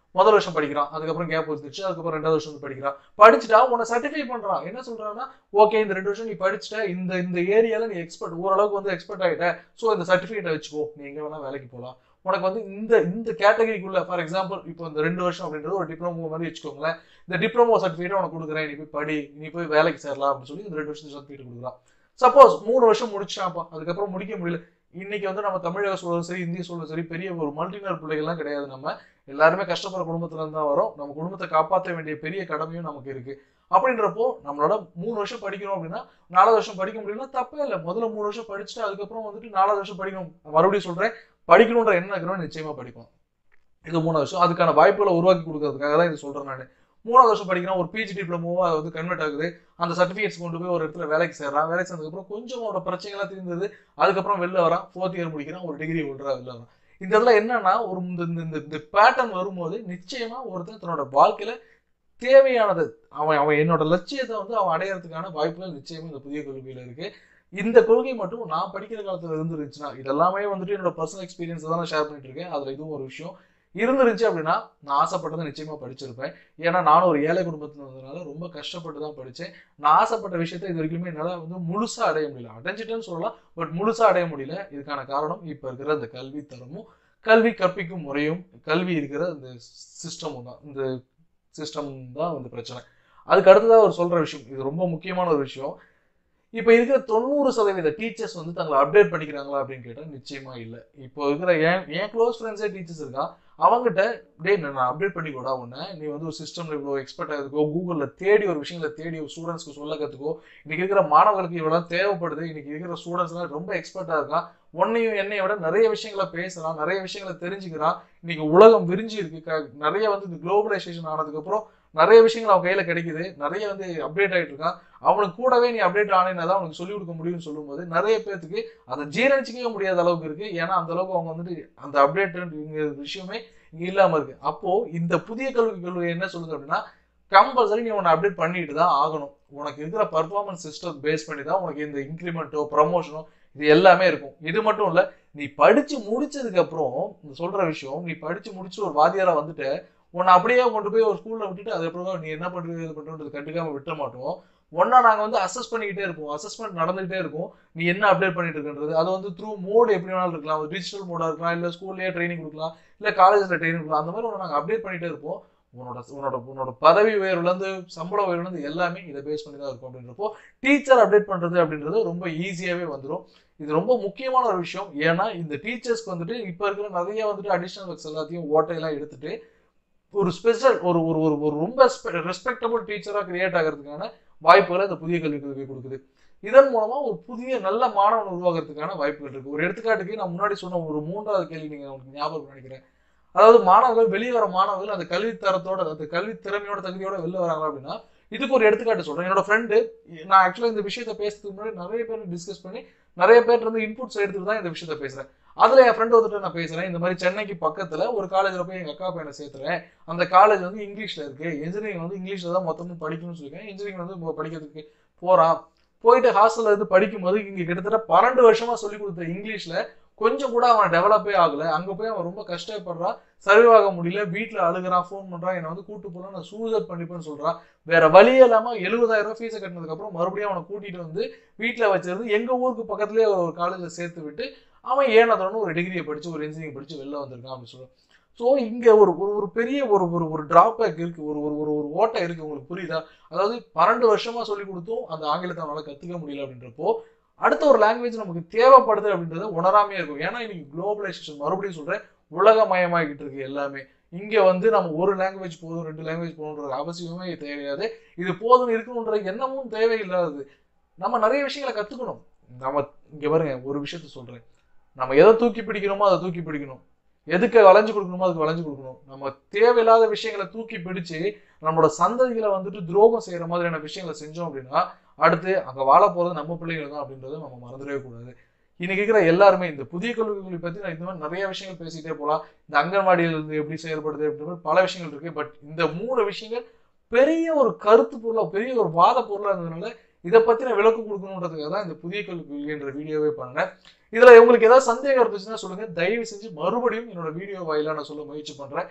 முதல் வருஷம் படிக்கிறான் அதுக்கப்புறம் கேப் வந்துருச்சு அதுக்கப்புறம் ரெண்டாவது வருஷம் வந்து படிக்கிறான் படிச்சுட்டா உன்னை சர்டிஃபை பண்றான் என்ன சொல்றான்னா ஓகே இந்த ரெண்டு வருஷம் நீ படிச்சுட்ட இந்த இந்த ஏரியால நீ எக்ஸ்பர்ட் ஓரளவுக்கு வந்து எக்ஸ்பர்ட் ஆகிட்ட ஸோ இந்த சர்டிஃபிகேட்டை வச்சுக்கோ நீ எங்க வேணா வேலைக்கு போகலாம் உனக்கு வந்து இந்த இந்த கேட்டகரிக்குள்ள ஃபார் எக்ஸாம்பிள் இப்போ இந்த ரெண்டு வருஷம் அப்படின்றது ஒரு டிப்ளமோ மாதிரி வச்சுக்கோங்களேன் இந்த டிப்ளமோ சர்டிஃபிகேட் உனக்கு கொடுக்குறேன் நீ போய் படி நீ போய் வேலைக்கு சேரலாம் அப்படின்னு சொல்லி இந்த ரெண்டு வருஷம் சர்டிஃபிகேட் கொடுக்குறான் சப்போஸ் மூணு வருஷம் முடிச்சாப்பா அதுக்கப்புறம் முடிக்க முடியல இன்னைக்கு வந்து நம்ம தமிழக சூழலும் சரி இந்திய சூழலும் சரி பெரிய ஒரு மல்டினர் பிள்ளைகள்லாம் கிடையாது நம்ம எல்லாருமே கஷ்டப்படுற குடும்பத்துல இருந்து தான் வரோம் நம்ம குடும்பத்தை காப்பாற்ற வேண்டிய பெரிய கடமையும் நமக்கு இருக்கு அப்படின்றப்போ நம்மளோட மூணு வருஷம் படிக்கிறோம் அப்படின்னா நாலாவது வருஷம் படிக்க முடியும்னா தப்பே இல்லை முதல்ல மூணு வருஷம் படிச்சுட்டு அதுக்கப்புறம் வந்துட்டு நாலாவது வருஷம் படிக்கணும் மறுபடியும் சொல்றேன் படிக்கணுன்ற என்ன இருக்கிறோம் நிச்சயமா படிக்கணும் இது மூணு வருஷம் அதுக்கான வாய்ப்புகளை உருவாக்கி கொடுக்கறதுக்காக தான் இது சொல்றேன் நான் மூணாவது வருஷம் படிக்கிறோம் ஒரு பிஜி டிப்ளமோவோ அது வந்து கன்வெர்ட் ஆகுது அந்த சர்டிஃபிகேட்ஸ் கொண்டு போய் ஒரு இடத்துல வேலைக்கு சேர்றான் வேலைக்கு சேர்ந்ததுக்கப்புறம் கொஞ்சம் அவனோட பிரச்சனைகள்லாம் தீர்ந்தது அதுக்கப்புறம் வெளில வரான் ஃபோர்த் இயர் முடிக்கிறான் ஒரு டிகிரி ஹோல்டரா வெளில வரான் இந்த இடத்துல என்னன்னா ஒரு இந்த இந்த- இந்த இந்த பேட்டர்ன் வரும்போது நிச்சயமா ஒருத்தன் தன்னோட வாழ்க்கையில தேவையானது அவன் அவன் என்னோட லட்சியத்தை வந்து அவன் அடையறதுக்கான வாய்ப்புகள் நிச்சயமா இந்த புதிய கொள்கையில இருக்கு இந்த கொள்கை மட்டும் நான் படிக்கிற காலத்துல இருந்துருந்துச்சுன்னா இதெல்லாமே வந்துட்டு என்னோட பர்சனல் எக்ஸ்பீரியன்ஸ் தான் நான் ஷேர் பண்ணிட்டு இருக்கேன் அதுல இதுவும் ஒரு விஷயம் இருந்துருந்துச்சு அப்படின்னா நான் ஆசைப்பட்டதை நிச்சயமா படிச்சிருப்பேன் ஏன்னா நானும் ஒரு ஏழை குடும்பத்துல வந்ததுனால ரொம்ப கஷ்டப்பட்டு தான் படிச்சேன் நான் ஆசைப்பட்ட விஷயத்த இது வரைக்குமே என்னால வந்து முழுசா அடைய முடியல அடைஞ்சிட்டேன்னு சொல்லலாம் பட் முழுசா அடைய முடியல இதுக்கான காரணம் இப்ப இருக்கிற இந்த கல்வி தரமும் கல்வி கற்பிக்கும் முறையும் கல்வி இருக்கிற இந்த சிஸ்டமும் தான் இந்த சிஸ்டம் தான் வந்து பிரச்சனை அதுக்கு அடுத்ததாக அவர் சொல்ற விஷயம் இது ரொம்ப முக்கியமான ஒரு விஷயம் இப்போ இருக்கிற தொண்ணூறு சதவீத டீச்சர்ஸ் வந்து தங்களை அப்டேட் பண்ணிக்கிறாங்களா அப்படின்னு கேட்டால் நிச்சயமா இல்லை இப்போ இருக்கிற என் என் க்ளோஸ் ஃப்ரெண்ட்ஸே டீச்சர்ஸ் இருக்கான் அவங்ககிட்ட டே நான் அப்டேட் பண்ணி கூட உன்னை நீ வந்து ஒரு சிஸ்டம்ல இவ்வளோ எக்ஸ்பர்ட் ஆகுதுக்கோ கூகுளில் தேடி ஒரு விஷயங்களை தேடி ஒரு ஸ்டூடெண்ட்ஸ்க்கு சொல்ல கற்றுக்கோ இன்னைக்கு இருக்கிற மாணவர்களுக்கு இவ்வளோ தேவைப்படுது இன்னைக்கு இருக்கிற ஸ்டூடெண்ட்ஸ்லாம் ரொம்ப எக்ஸ்பர்ட்டாக இருக்கான் உன்னையும் என்னைய விட நிறைய விஷயங்களை பேசுறான் நிறைய விஷயங்களை தெரிஞ்சுக்கிறான் இன்னைக்கு உலகம் விரிஞ்சு இருக்கு க- நிறைய வந்து இந்த குளோபலைசேஷன் ஆனதுக்கப்புறம் நிறைய விஷயங்கள் அவன் கையில கிடைக்குது நிறைய வந்து அப்டேட் ஆயிட்டு இருக்கான் அவனுக்கு கூடவே நீ அப்டேட் ஆனேன்னா தான் அவனுக்கு சொல்லிக் கொடுக்க முடியும்னு சொல்லும்போது நிறைய பேர்த்துக்கு அதை ஜீரணிச்சிக்கவே முடியாத அளவுக்கு இருக்கு ஏன்னா அந்த அளவுக்கு அவங்க வந்துட்டு அந்த அப்டேட்ங்கிற விஷயமே இங்க இல்லாம இருக்கு அப்போ இந்த புதிய கல்வி கொள்கை என்ன சொல்லுது அப்படின்னா கம்பல்சரி நீ உன்னை அப்டேட் பண்ணிட்டு தான் ஆகணும் உனக்கு இருக்கிற பர்ஃபார்மன்ஸ் சிஸ்டம் பேஸ் பண்ணி தான் உனக்கு இந்த இன்க்ரிமெண்ட்டோ ப்ரமோஷனோ இது எல்லாமே இருக்கும் இது மட்டும் இல்ல நீ படிச்சு முடிச்சதுக்கு அப்புறம் இந்த சொல்ற விஷயம் நீ படிச்சு முடிச்சு ஒரு வாத்தியாரா வந்துட்டு உன்னை அப்படியே கொண்டு போய் ஒரு ஸ்கூல்ல விட்டுட்டு அதுக்கப்புறம் நீ என்ன பண்றது இது பண்றது கண்டுக்காம விட்ட மாட்டோம் ஒன்னா நாங்க வந்து அசஸ் பண்ணிக்கிட்டே இருப்போம் அசஸ்மெண்ட் நடந்துகிட்டே இருக்கும் நீ என்ன அப்டேட் பண்ணிட்டு இருக்குன்றது அது வந்து த்ரூ மோட் எப்படி வேணாலும் இருக்கலாம் டிஜிட்டல் மோடா இருக்கலாம் இல்ல ஸ்கூல்லயே ட்ரைனிங் கொடுக்கலாம் இல்ல காலேஜ்ல ட்ரைனிங் கொடுக்கலாம் அந்த மாதிரி ஒன்று நாங்க அப்டேட் பண்ணிட்டே இருப்போம் உன்னோட உன்னோட உன்னோட பதவி உயர்வுல இருந்து சம்பள உயர்வுல இருந்து எல்லாமே இதை பேஸ் பண்ணி தான் இருக்கும் அப்படின்றப்போ டீச்சர் அப்டேட் பண்றது அப்படின்றது ரொம்ப ஈஸியாவே வந்துடும் இது ரொம்ப முக்கியமான ஒரு விஷயம் ஏன்னா இந்த டீச்சர்ஸ்க்கு வந்துட்டு இப்ப இருக்கிற நிறைய வந்துட்டு அடிஷனல் ஒர்க்ஸ் எல்லாத்தையும் ஓட்டையெல்லாம் எடுத்துட்டு ஒரு ஸ்பெஷல் ஒரு ஒரு ஒரு ஒரு ரொம்ப ரெஸ்பெக்டபிள் டீச்சரா கிரியேட் ஆகிறதுக்கான வாய்ப்புகளை இந்த புதிய கல்விக் கொள்கை கொடுக்குது இதன் மூலமா ஒரு புதிய நல்ல மாணவன் உருவாகிறதுக்கான வாய்ப்புகள் இருக்கு ஒரு எடுத்துக்காட்டுக்கு நான் முன்னாடி சொன்ன ஒரு மூன்றாவது கேள்வி நீங்க உங்களுக்கு ஞாபகம் நினைக்கிறேன் அதாவது மாணவர்கள் வெளியே வர மாணவர்கள் அந்த கல்வி தரத்தோட அந்த கல்வி திறமையோட தகுதியோட வெளில வராங்க அப்படின்னா இதுக்கு ஒரு எடுத்துக்காட்டு சொல்றேன் என்னோட ஃப்ரெண்டு நான் ஆக்சுவலா இந்த விஷயத்த பேசுறதுக்கு முன்னாடி நிறைய பேர் டிஸ்கஸ் பண்ணி நிறைய பேர் இருந்து இன்புட்ஸ் எடுத்துட்டு தான் இந்த விஷயத்த பேசுறேன் அதுல என் ஃப்ரெண்ட் வந்துட்டு நான் பேசுறேன் இந்த மாதிரி சென்னைக்கு பக்கத்துல ஒரு காலேஜ்ல போய் எங்க அக்கா பையனை சேர்த்துறேன் அந்த காலேஜ் வந்து இங்கிலீஷ்ல இருக்கு இன்ஜினியரிங் வந்து இங்கிலீஷ்ல தான் மொத்தமும் படிக்கணும்னு சொல்லியிருக்கேன் இன்ஜினியரிங் வந்து இப்போ படிக்கிறதுக்கு போறான் போயிட்டு ஹாஸ்டல்ல இருந்து படிக்கும்போது இங்க கிட்டத்தட்ட பன்னெண்டு வருஷமா சொல்லி கொடுத்த இங்கிலீஷ்ல கொஞ்சம் கூட அவன் டெவலப்பே ஆகல அங்க போய் அவன் ரொம்ப கஷ்டப்படுறான் சர்வே ஆக முடியல வீட்டுல அழுகுறான் ஃபோன் பண்றான் என்னை வந்து கூட்டு போலாம் நான் சூசைட் பண்ணிப்பேன்னு சொல்றான் வேற வழியே இல்லாம எழுபதாயிரம் ரூபாய் ஃபீஸை கட்டினதுக்கு அப்புறம் மறுபடியும் அவனை கூட்டிட்டு வந்து வீட்டுல வச்சிருந்து எங்க ஊருக்கு பக்கத்துலயே ஒரு காலேஜ்ல சேர்த்து விட்டு அவன் ஏனதோன்னு ஒரு டிகிரியை படிச்சு ஒரு இன்ஜினியரிங் படிச்சு வெளில வந்திருக்கான் அப்படின்னு சொல்றான் ஸோ இங்க ஒரு ஒரு ஒரு பெரிய ஒரு ஒரு ஒரு டிராபேக் இருக்கு ஒரு ஒரு ஒரு ஒரு ஓட்டை இருக்கு உங்களுக்கு புரியுதா அதாவது பன்னெண்டு வருஷமா சொல்லி கொடுத்தும் அந்த ஆங்கிலத்தை அவனால கத்துக்க முடியல அப்படின்றப்போ அடுத்த ஒரு லாங்குவேஜ் நமக்கு தேவைப்படுது அப்படின்றத உணராமே இருக்கும் ஏன்னா இன்னைக்கு குளோபலைசேஷன் மறுபடியும் சொல்றேன் உலகமயமாகிட்டு இருக்கு எல்லாமே இங்க வந்து நம்ம ஒரு லாங்குவேஜ் போதும் ரெண்டு லாங்குவேஜ் போகணுன்ற அவசியமே தேவையாது இது போதும் இருக்கணுன்ற எண்ணமும் தேவையில்லாதது நம்ம நிறைய விஷயங்களை கத்துக்கணும் நம்ம இங்க பாருங்க ஒரு விஷயத்த சொல்றேன் நம்ம எதை தூக்கி பிடிக்கிறோமோ அதை தூக்கி பிடிக்கணும் எதுக்கு வளைஞ்சு கொடுக்கணுமோ அதுக்கு வளைஞ்சு கொடுக்கணும் நம்ம தேவையில்லாத விஷயங்களை தூக்கி பிடிச்சு நம்மளோட சந்ததிகளை வந்துட்டு துரோகம் செய்யற மாதிரியான விஷயங்களை செஞ்சோம் அப்படின்னா அடுத்து அங்க வாழ போறது நம்ம பிள்ளைகள் தான் அப்படின்றத நம்ம மறந்துடவே கூடாது இன்னைக்கு இருக்கிற எல்லாருமே இந்த புதிய கல்விகளை பத்தி நான் இந்த மாதிரி நிறைய விஷயங்கள் பேசிட்டே போலாம் இந்த அங்கன்வாடியில் இருந்து எப்படி செயல்படுது அப்படின்ற மாதிரி பல விஷயங்கள் இருக்கு பட் இந்த மூணு விஷயங்கள் பெரிய ஒரு கருத்து பொருளா பெரிய ஒரு வாத பொருளா இருந்ததுனால இதை பத்தி நான் விளக்கம் கொடுக்கணுன்றதுக்காக தான் இந்த புதிய கல்வி கொள்கைன்ற வீடியோவே பண்ணேன் இதுல உங்களுக்கு ஏதாவது சந்தேகம் இருந்துச்சுன்னா சொல்லுங்க தயவு செஞ்சு மறுபடியும் என்னோட வீடியோ வாயிலா நான் சொல்ல முயற்சி பண்றேன்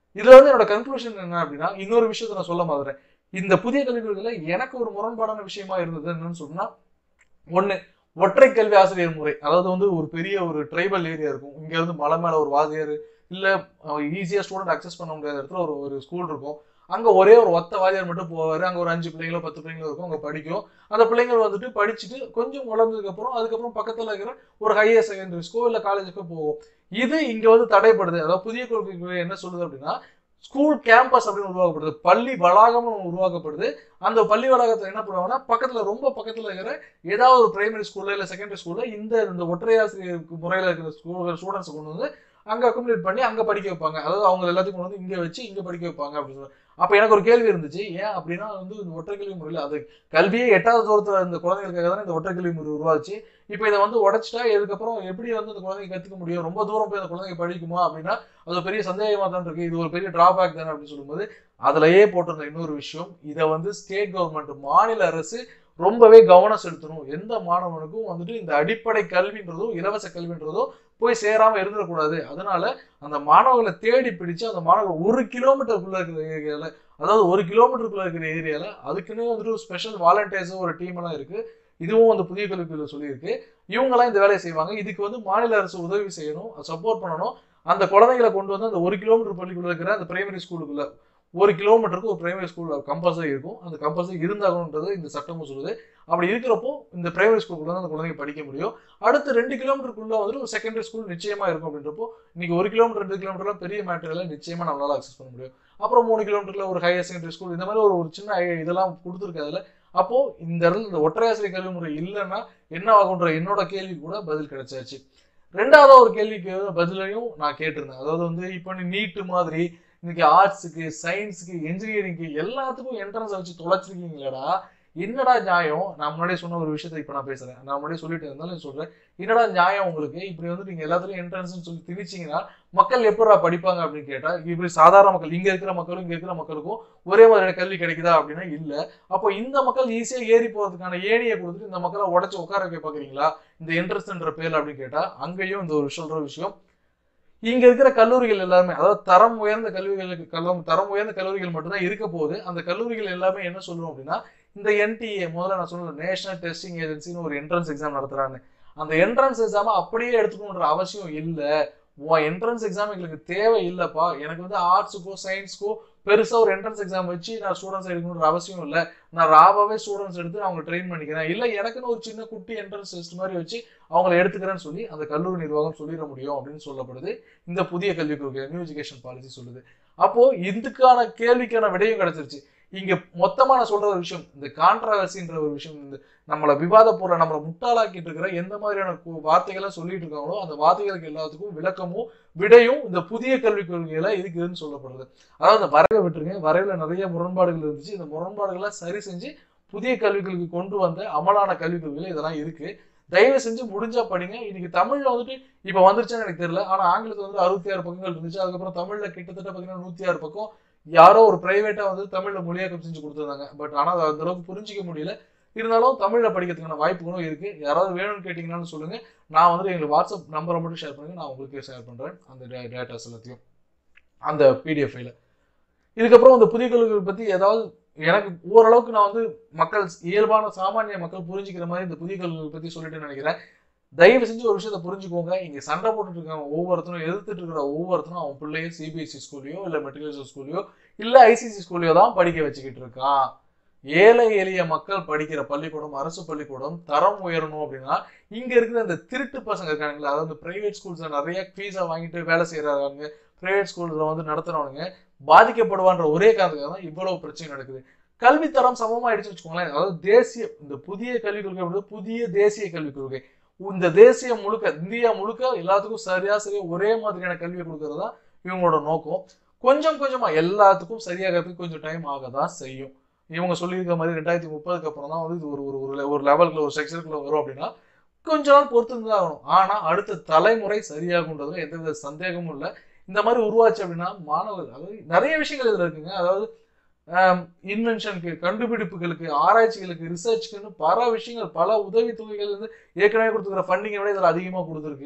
இதுல வந்து என்னோட கன்க்ளூஷன் என்ன அப்படின்னா இன்னொரு விஷயத்த நான் சொல்ல மாதிரிறேன் இந்த புதிய கல்விக் கொள்கையில எனக்கு ஒரு முரண்பாடான விஷயமா இருந்தது என்னன்னு சொன்னா ஒண்ணு ஒற்றை கல்வி ஆசிரியர் முறை அதாவது வந்து ஒரு பெரிய ஒரு ட்ரைபல் ஏரியா இருக்கும் இங்க இருந்து மலை மேல ஒரு வாதியார் இல்ல ஈஸியா ஸ்டூடெண்ட் அக்சஸ் பண்ண முடியாத இடத்துல ஒரு ஒரு ஸ்கூல் இருக்கும் அங்க ஒரே ஒரு ஒத்த வாதியார் மட்டும் போவாரு அங்க ஒரு அஞ்சு பிள்ளைங்களோ பத்து பிள்ளைங்களோ இருக்கும் அங்க படிக்கும் அந்த பிள்ளைங்கள் வந்துட்டு படிச்சுட்டு கொஞ்சம் வளர்ந்ததுக்கு அப்புறம் அதுக்கப்புறம் பக்கத்துல இருக்கிற ஒரு ஹையர் செகண்டரி இல்ல காலேஜுக்கோ போகும் இது இங்க வந்து தடைப்படுது அதாவது புதிய கொள்கை என்ன சொல்லுது அப்படின்னா ஸ்கூல் கேம்பஸ் அப்படின்னு உருவாக்கப்படுது பள்ளி வளாகமும் உருவாக்கப்படுது அந்த பள்ளி வளாகத்துல என்ன பண்ணுவாங்கன்னா பக்கத்துல ரொம்ப பக்கத்துல இருக்கிற ஏதாவது ஒரு பிரைமரி ஸ்கூல்ல இல்ல செகண்டரி ஸ்கூல்ல இந்த இந்த ஒற்றையாசிரியர் முறையில இருக்கிற ஸ்கூல் ஸ்டூடெண்ட்ஸ் கொண்டு வந்து அங்க அக்குமுலேட் பண்ணி அங்க படிக்க வைப்பாங்க அதாவது அவங்க எல்லாத்தையும் கொண்டு வந்து இங்க வச்சு இங்க படிக்க வைப்பாங்க அப்படின்னு சொல்லி அப்ப எனக்கு ஒரு கேள்வி இருந்துச்சு ஏன் அப்படின்னா வந்து இந்த ஒற்றை கல்வி முறையில் அது கல்வியே எட்டாவது தூரத்துல இந்த குழந்தைகளுக்காக தானே இந்த ஒற்றை கல்வி முறை உருவாச்சு இப்போ இதை வந்து உடைச்சிட்டா இதுக்கப்புறம் எப்படி வந்து அந்த குழந்தைங்க கத்துக்க முடியும் ரொம்ப தூரம் போய் அந்த குழந்தைங்க படிக்குமா அப்படின்னா அது ஒரு பெரிய சந்தேகமா தான் இருக்கு இது ஒரு பெரிய டிராபேக் தானே அப்படின்னு சொல்லும்போது அதுலயே போட்டிருந்த இன்னொரு விஷயம் இதை வந்து ஸ்டேட் கவர்மெண்ட் மாநில அரசு ரொம்பவே கவனம் செலுத்தணும் எந்த மாணவனுக்கும் வந்துட்டு இந்த அடிப்படை கல்வின்றதோ இலவச கல்வின்றதோ போய் சேராம இருந்துடக்கூடாது அதனால அந்த மாணவர்களை தேடி பிடிச்சு அந்த மாணவர்கள் ஒரு கிலோமீட்டருக்குள்ள இருக்கிற ஏரியால அதாவது ஒரு கிலோமீட்டருக்குள்ள இருக்கிற ஏரியால அதுக்குன்னு வந்துட்டு ஒரு ஸ்பெஷல் வாலண்டியர்ஸும் ஒரு டீம் எல்லாம் இருக்கு இதுவும் அந்த புதிய கல்விக்குள்ள சொல்லியிருக்கு இவங்கெல்லாம் இந்த வேலையை செய்வாங்க இதுக்கு வந்து மாநில அரசு உதவி செய்யணும் சப்போர்ட் பண்ணணும் அந்த குழந்தைகளை கொண்டு வந்து அந்த ஒரு கிலோமீட்டர் பள்ளிக்குள்ள இருக்கிற அந்த பிரைமரி ஸ்கூலுக்குள்ள ஒரு கிலோமீட்டருக்கு ஒரு பிரைமரி ஸ்கூல் கம்பல்சரி இருக்கும் அந்த கம்பல்சரி இருந்தாகணுன்றது இந்த சட்டமும் சொல்லுது அப்படி இருக்கிறப்போ இந்த பிரைமரி ஸ்கூலுக்குள்ள தான் அந்த குழந்தைங்க படிக்க முடியும் அடுத்து ரெண்டு கிலோமீட்டருக்குள்ள வந்துட்டு ஒரு செகண்டரி ஸ்கூல் நிச்சயமா இருக்கும் அப்படின்றப்போ இன்னைக்கு ஒரு கிலோமீட்டர் ரெண்டு கிலோமீட்டர்லாம் பெரிய மேட்டர்ல நிச்சயமா நம்மளால அக்சஸ் பண்ண முடியும் அப்புறம் மூணு கிலோமீட்டர்ல ஒரு ஹையர் செகண்டரி ஸ்கூல் இந்த மாதிரி ஒரு ஒரு சின்ன ஐ- இதெல்லாம் கொடுத்துருக்காதுல அப்போ இந்த இடத்துல இந்த ஒற்றையாசிரியர் கல்வி முறை இல்லைன்னா என்ன ஆகுன்ற என்னோட கேள்வி கூட பதில் கிடைச்சாச்சு ரெண்டாவது ஒரு கேள்விக்கு பதிலையும் நான் கேட்டிருந்தேன் அதாவது வந்து இப்போ நீ நீட்டு மாதிரி இன்னைக்கு ஆர்ட்ஸுக்கு சயின்ஸுக்கு இன்ஜினியரிங்க்கு எல்லாத்துக்கும் என்ட்ரன்ஸ் வச்சு தொலைச்சிருக்கீங்களேடா என்னடா நியாயம் நான் முன்னாடியே சொன்ன ஒரு விஷயத்தை இப்போ நான் பேசுறேன் நான் முன்னாடியே சொல்லிட்டு இருந்தாலும் சொல்றேன் என்னடா நியாயம் உங்களுக்கு இப்படி வந்து நீங்க எல்லாத்துலயும் என்ட்ரன்ஸ்னு சொல்லி திணிச்சீங்கன்னா மக்கள் எப்படா படிப்பாங்க அப்படின்னு கேட்டா இப்படி சாதாரண மக்கள் இங்க இருக்கிற மக்களும் இங்க இருக்கிற மக்களுக்கும் ஒரே மாதிரியான கல்வி கிடைக்குதா அப்படின்னா இல்ல அப்போ இந்த மக்கள் ஈஸியா ஏறி போறதுக்கான ஏணியை கொடுத்துட்டு இந்த மக்களை உடைச்சு உட்கார வைக்க பாக்குறீங்களா இந்த இன்ட்ரெஸ்ட்ன்ற பேர்ல அப்படின்னு கேட்டா அங்கேயும் இந்த ஒரு சொல்ற விஷயம் இங்க இருக்கிற கல்லூரிகள் எல்லாமே அதாவது தரம் உயர்ந்த கல்லூரிகளுக்கு கல்லம் தரம் உயர்ந்த கல்லூரிகள் மட்டும்தான் இருக்க போகுது அந்த கல்லூரிகள் எல்லாமே என்ன சொல்லுவோம் அப்படின்னா இந்த என்டிஏ முதல்ல நான் சொன்ன நேஷனல் டெஸ்டிங் ஏஜென்சின்னு ஒரு என்ட்ரன்ஸ் எக்ஸாம் நடத்துறாங்க அந்த என்ட்ரன்ஸ் எக்ஸாமை அப்படியே எடுத்துக்கணுன்ற அவசியம் இல்லை உன் என்ட்ரன்ஸ் எக்ஸாம் எங்களுக்கு தேவை இல்லைப்பா எனக்கு வந்து ஆர்ட்ஸுக்கோ சயின்ஸ்க்கோ பெருசா ஒரு என்ட்ரன்ஸ் எக்ஸாம் வச்சு நான் ஸ்டூடெண்ட்ஸ் எடுக்கணுன்ற அவசியம் இல்லை நான் ராவாவே ஸ்டூடெண்ட்ஸ் எடுத்து அவங்க ட்ரெயின் பண்ணிக்கிறேன் இல்லை எனக்குன்னு ஒரு சின்ன குட்டி என்ட்ரன்ஸ் டெஸ்ட் மாதிரி வச்சு அவங்கள எடுத்துக்கிறேன்னு சொல்லி அந்த கல்லூரி நிர்வாகம் சொல்லிட முடியும் அப்படின்னு சொல்லப்படுது இந்த புதிய கல்விக் கொள்கை நியூ எஜுகேஷன் பாலிசி சொல்லுது அப்போ இதுக்கான கேள்விக்கான விடையும் கிடைச்சிருச்சு இங்க மொத்தமா நான் சொல்ற ஒரு விஷயம் இந்த கான்ட்ராவர்சின்ற ஒரு விஷயம் இந்த நம்மள விவாத பொருளை நம்மளை முட்டாளாக்கிட்டு இருக்கிற எந்த மாதிரியான கு- வார்த்தைகளை சொல்லிட்டு இருக்காங்களோ அந்த வார்த்தைகளுக்கு எல்லாத்துக்கும் விளக்கமும் விடையும் இந்த புதிய கல்விக் கொள்கையில இருக்குதுன்னு சொல்லப்படுது அதாவது இந்த வரைவை விட்டுருங்க வரைவுல நிறைய முரண்பாடுகள் இருந்துச்சு இந்த முரண்பாடுகளை சரி செஞ்சு புதிய கல்விக் கொள்கை கொண்டு வந்த அமலான கல்விக் கொள்கையில இதெல்லாம் இருக்கு தயவு செஞ்சு முடிஞ்சா படிங்க இன்னைக்கு தமிழ்ல வந்துட்டு இப்ப வந்துருச்சுன்னு எனக்கு தெரியல ஆனா ஆங்கிலத்துல வந்து அறுபத்தி ஆறு பக்கங்கள் இருந்துச்சு அதுக்கப்புறம் தமிழ்ல கிட்டத்தட்ட பாத்தீங்கன்னா நூத்தி ஆறு பக்கம் யாரோ ஒரு பிரைவேட்டா வந்து தமிழ்ல மொழியாக்கம் செஞ்சு கொடுத்துருந்தாங்க பட் ஆனா அதை அந்த அளவுக்கு புரிஞ்சிக்க முடியல இருந்தாலும் தமிழ்ல படிக்கிறதுக்கான வாய்ப்புகளும் இருக்கு யாராவது வேணும்னு கேட்டீங்கன்னாலும் சொல்லுங்க நான் வந்து எங்களுக்கு வாட்ஸ்அப் நம்பரை மட்டும் ஷேர் பண்ணுங்க நான் உங்களுக்கு ஷேர் பண்றேன் அந்த டேட்டாஸ் எல்லாத்தையும் அந்த பிடிஎஃப் ஃபைல இதுக்கப்புறம் அந்த புதிய கல்விகள் பத்தி ஏதாவது எனக்கு ஓரளவுக்கு நான் வந்து மக்கள் இயல்பான சாமானிய மக்கள் புரிஞ்சுக்கிற மாதிரி இந்த புதிய கல்விகள் பத்தி சொல்லிட்டு நினைக்கிறேன் தயவு செஞ்சு ஒரு விஷயத்த புரிஞ்சுக்கோங்க இங்க சண்டை போட்டுட்டு இருக்காங்க ஒவ்வொருத்தரும் எதிர்த்துட்டு இருக்கிற ஒவ்வொருத்தரும் அவன் பிள்ளைய சிபிஎஸ்சி ஸ்கூல்லையோ இல்ல மெட்ரிகுலேஷன் ஸ்கூல்லையோ இல்ல ஐசிசி ஸ்கூல்லையோ தான் படிக்க வச்சுக்கிட்டு இருக்கான் ஏழை எளிய மக்கள் படிக்கிற பள்ளிக்கூடம் அரசு பள்ளிக்கூடம் தரம் உயரணும் அப்படின்னா இங்க இருக்கிற இந்த திருட்டு பசங்க இருக்கானுங்களா அதாவது பிரைவேட் ஸ்கூல்ஸ்ல நிறைய ஃபீஸை வாங்கிட்டு வேலை செய்யறாங்க பிரைவேட் ஸ்கூல்ஸ்ல வந்து நடத்துறவனுங்க பாதிக்கப்படுவான்ற ஒரே காரணத்துக்காக தான் இவ்வளவு பிரச்சனை நடக்குது கல்வித்தரம் சமமாயிடுச்சு வச்சுக்கோங்களேன் அதாவது தேசிய இந்த புதிய கல்விக் கொள்கை அப்படின்றது புதிய தேசிய கல்விக் கொள்கை இந்த தேசிய முழுக்க இந்தியா முழுக்க எல்லாத்துக்கும் சரியா சரியா ஒரே மாதிரியான கல்வியை கொடுக்கறது தான் இவங்களோட நோக்கம் கொஞ்சம் கொஞ்சமா எல்லாத்துக்கும் சரியாகிறதுக்கு கொஞ்சம் டைம் ஆக தான் செய்யும் இவங்க சொல்லியிருக்க மாதிரி ரெண்டாயிரத்தி முப்பதுக்கு அப்புறம் தான் வந்து இது ஒரு ஒரு ஒரு ஒரு லெவலுக்குள்ள ஒரு செக்ஷனுக்குள்ள வரும் அப்படின்னா கொஞ்ச நாள் பொறுத்து இருந்து தான் ஆகணும் ஆனா அடுத்த தலைமுறை சரியாகுன்றதுல எந்தவித சந்தேகமும் இல்லை இந்த மாதிரி உருவாச்சு அப்படின்னா மாணவர்கள் அதாவது நிறைய விஷயங்கள் இதுல இருக்குங்க அதாவது இன்வென்ஷனுக்கு கண்டுபிடிப்புகளுக்கு ஆராய்ச்சிகளுக்கு ரிசர்ச்க்குன்னு பல விஷயங்கள் பல உதவி தொகைகள் வந்து ஏற்கனவே கொடுத்துருக்கிற ஃபண்டிங்கை விட இதில் அதிகமாக கொடுத்துருக்கு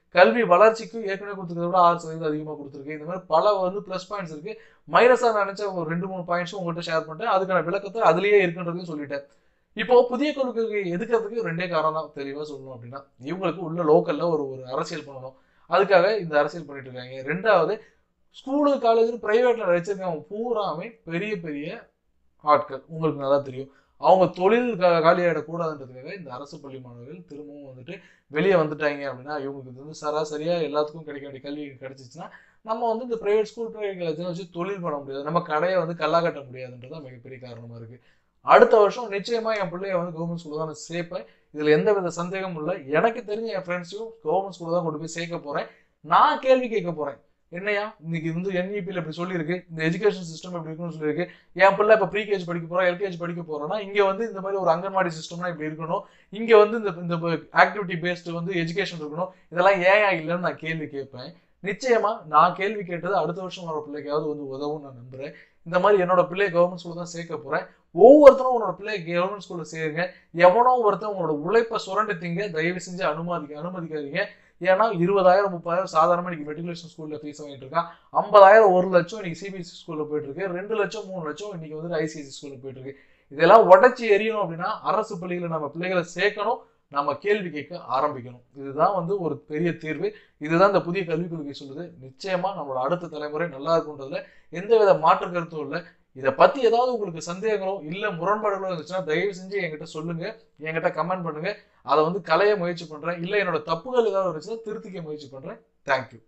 கல்வி வளர்ச்சிக்கு ஏற்கனவே கொடுத்துருக்கிறத விட ஆறு சதவீதம் அதிகமாக கொடுத்துருக்கு இந்த மாதிரி பல வந்து ப்ளஸ் பாயிண்ட்ஸ் இருக்கு மைனஸாக நினைச்ச ஒரு ரெண்டு மூணு பாயிண்ட்ஸும் உங்கள்கிட்ட ஷேர் பண்ணிட்டேன் அதுக்கான விளக்கத்தை அதுலயே இருக்குன்றதையும் சொல்லிட்டேன் இப்போ புதிய கொள்கைக்கு எதுக்கிறதுக்கு ரெண்டே காரணம் தான் தெளிவாக சொல்லணும் அப்படின்னா இவங்களுக்கு உள்ள லோக்கல்ல ஒரு ஒரு அரசியல் பண்ணணும் அதுக்காக இந்த அரசியல் பண்ணிட்டு இருக்காங்க ரெண்டாவது ஸ்கூலு காலேஜ் பிரைவேட்ல வச்சிருக்கவங்க பூராமே பெரிய பெரிய ஆட்கள் உங்களுக்கு நல்லா தெரியும் அவங்க தொழில் கா- காலியாயிடக்கூடாதுன்றதுக்காக இந்த அரசு பள்ளி மாணவர்கள் திரும்பவும் வந்துட்டு வெளியே வந்துட்டாங்க அப்படின்னா இவங்களுக்கு இது வந்து சராசரியா எல்லாத்துக்கும் கிடைக்க வேண்டிய கல்வி கிடைச்சிச்சுன்னா நம்ம வந்து இந்த பிரைவேட் ஸ்கூல் பிரைவேட் காலேஜ் வச்சு தொழில் பண்ண முடியாது நம்ம கடையை வந்து கல்லா கட்ட முடியாதுன்றது தான் மிகப்பெரிய காரணமா இருக்கு அடுத்த வருஷம் நிச்சயமா என் பிள்ளைய வந்து கவர்மெண்ட் ஸ்கூல் தான் நான் சேர்ப்பேன் இதுல எந்த வித சந்தேகமும் இல்லை எனக்கு தெரிஞ்ச என் ஃப்ரெண்ட்ஸையும் கவர்மெண்ட் ஸ்கூல் தான் கொண்டு போய் சேர்க்க போறேன் நான் கேள்வி கேட்க போறேன் என்னையா இன்னைக்கு வந்து என்இபியில் இப்படி சொல்லியிருக்கு இந்த எஜுகேஷன் சிஸ்டம் இப்படி இருக்குன்னு சொல்லியிருக்கு என் பிள்ளை இப்போ ப்ரீகேஜி படிக்க போறோம் எல்கேஜி படிக்க போறோம்னா இங்க வந்து இந்த மாதிரி ஒரு அங்கன்வாடி சிஸ்டம்னா இப்படி இருக்கணும் இங்க வந்து இந்த இந்த ஆக்டிவிட்டி பேஸ்டு வந்து எஜுகேஷன் இருக்கணும் இதெல்லாம் ஏன் இல்லைன்னு நான் கேள்வி கேட்பேன் நிச்சயமா நான் கேள்வி கேட்டது அடுத்த வருஷம் வர பிள்ளைக்காவது வந்து உதவும் நான் நம்புறேன் இந்த மாதிரி என்னோட பிள்ளைய கவர்மெண்ட் ஸ்கூல் தான் சேர்க்க போறேன் ஒவ்வொருத்தரும் உன்னோட பிள்ளைய கவர்மெண்ட் ஸ்கூல்ல சேருங்க எவனோ ஒருத்தன் உங்களோட உழைப்பை சுரண்டு திங்க தயவு செஞ்சு அனுமதிக்க அனுமதிக்காதீங்க ஏன்னா இருபதாயிரம் முப்பதாயிரம் சாதாரணமா இன்னைக்கு மெட்ரிகுலேஷன் ஸ்கூல்ல ஃபீஸ் வாங்கிட்டு இருக்கான் ஐம்பதாயிரம் ஒரு லட்சம் இன்னைக்கு சிபிஎஸ்சி ஸ்கூல்ல போயிட்டு இருக்கு ரெண்டு லட்சம் மூணு லட்சம் இன்னைக்கு வந்து ஐசிஎஸ்சி ஸ்கூல்ல போயிட்டு இருக்கு இதெல்லாம் உடச்சி எரியணும் அப்படின்னா அரசு பள்ளிகளை நம்ம பிள்ளைகளை சேர்க்கணும் நம்ம கேள்வி கேட்க ஆரம்பிக்கணும் இதுதான் வந்து ஒரு பெரிய தீர்வு இதுதான் இந்த புதிய கல்விக் கொள்கை சொல்லுது நிச்சயமா நம்மளோட அடுத்த தலைமுறை நல்லா இருக்குன்றதுல எந்தவித மாற்று கருத்தும் இல்லை இதை பத்தி ஏதாவது உங்களுக்கு சந்தேகங்களோ இல்ல முரண்பாடுகளோ இருந்துச்சுன்னா தயவு செஞ்சு என்கிட்ட சொல்லுங்க என்கிட்ட கமெண்ட் பண்ணுங்க அதை வந்து களைய முயற்சி பண்றேன் இல்ல என்னோட தப்புகள் ஏதாவது இருந்துச்சுன்னா திருத்திக்க முயற்சி பண்றேன் தேங்க்யூ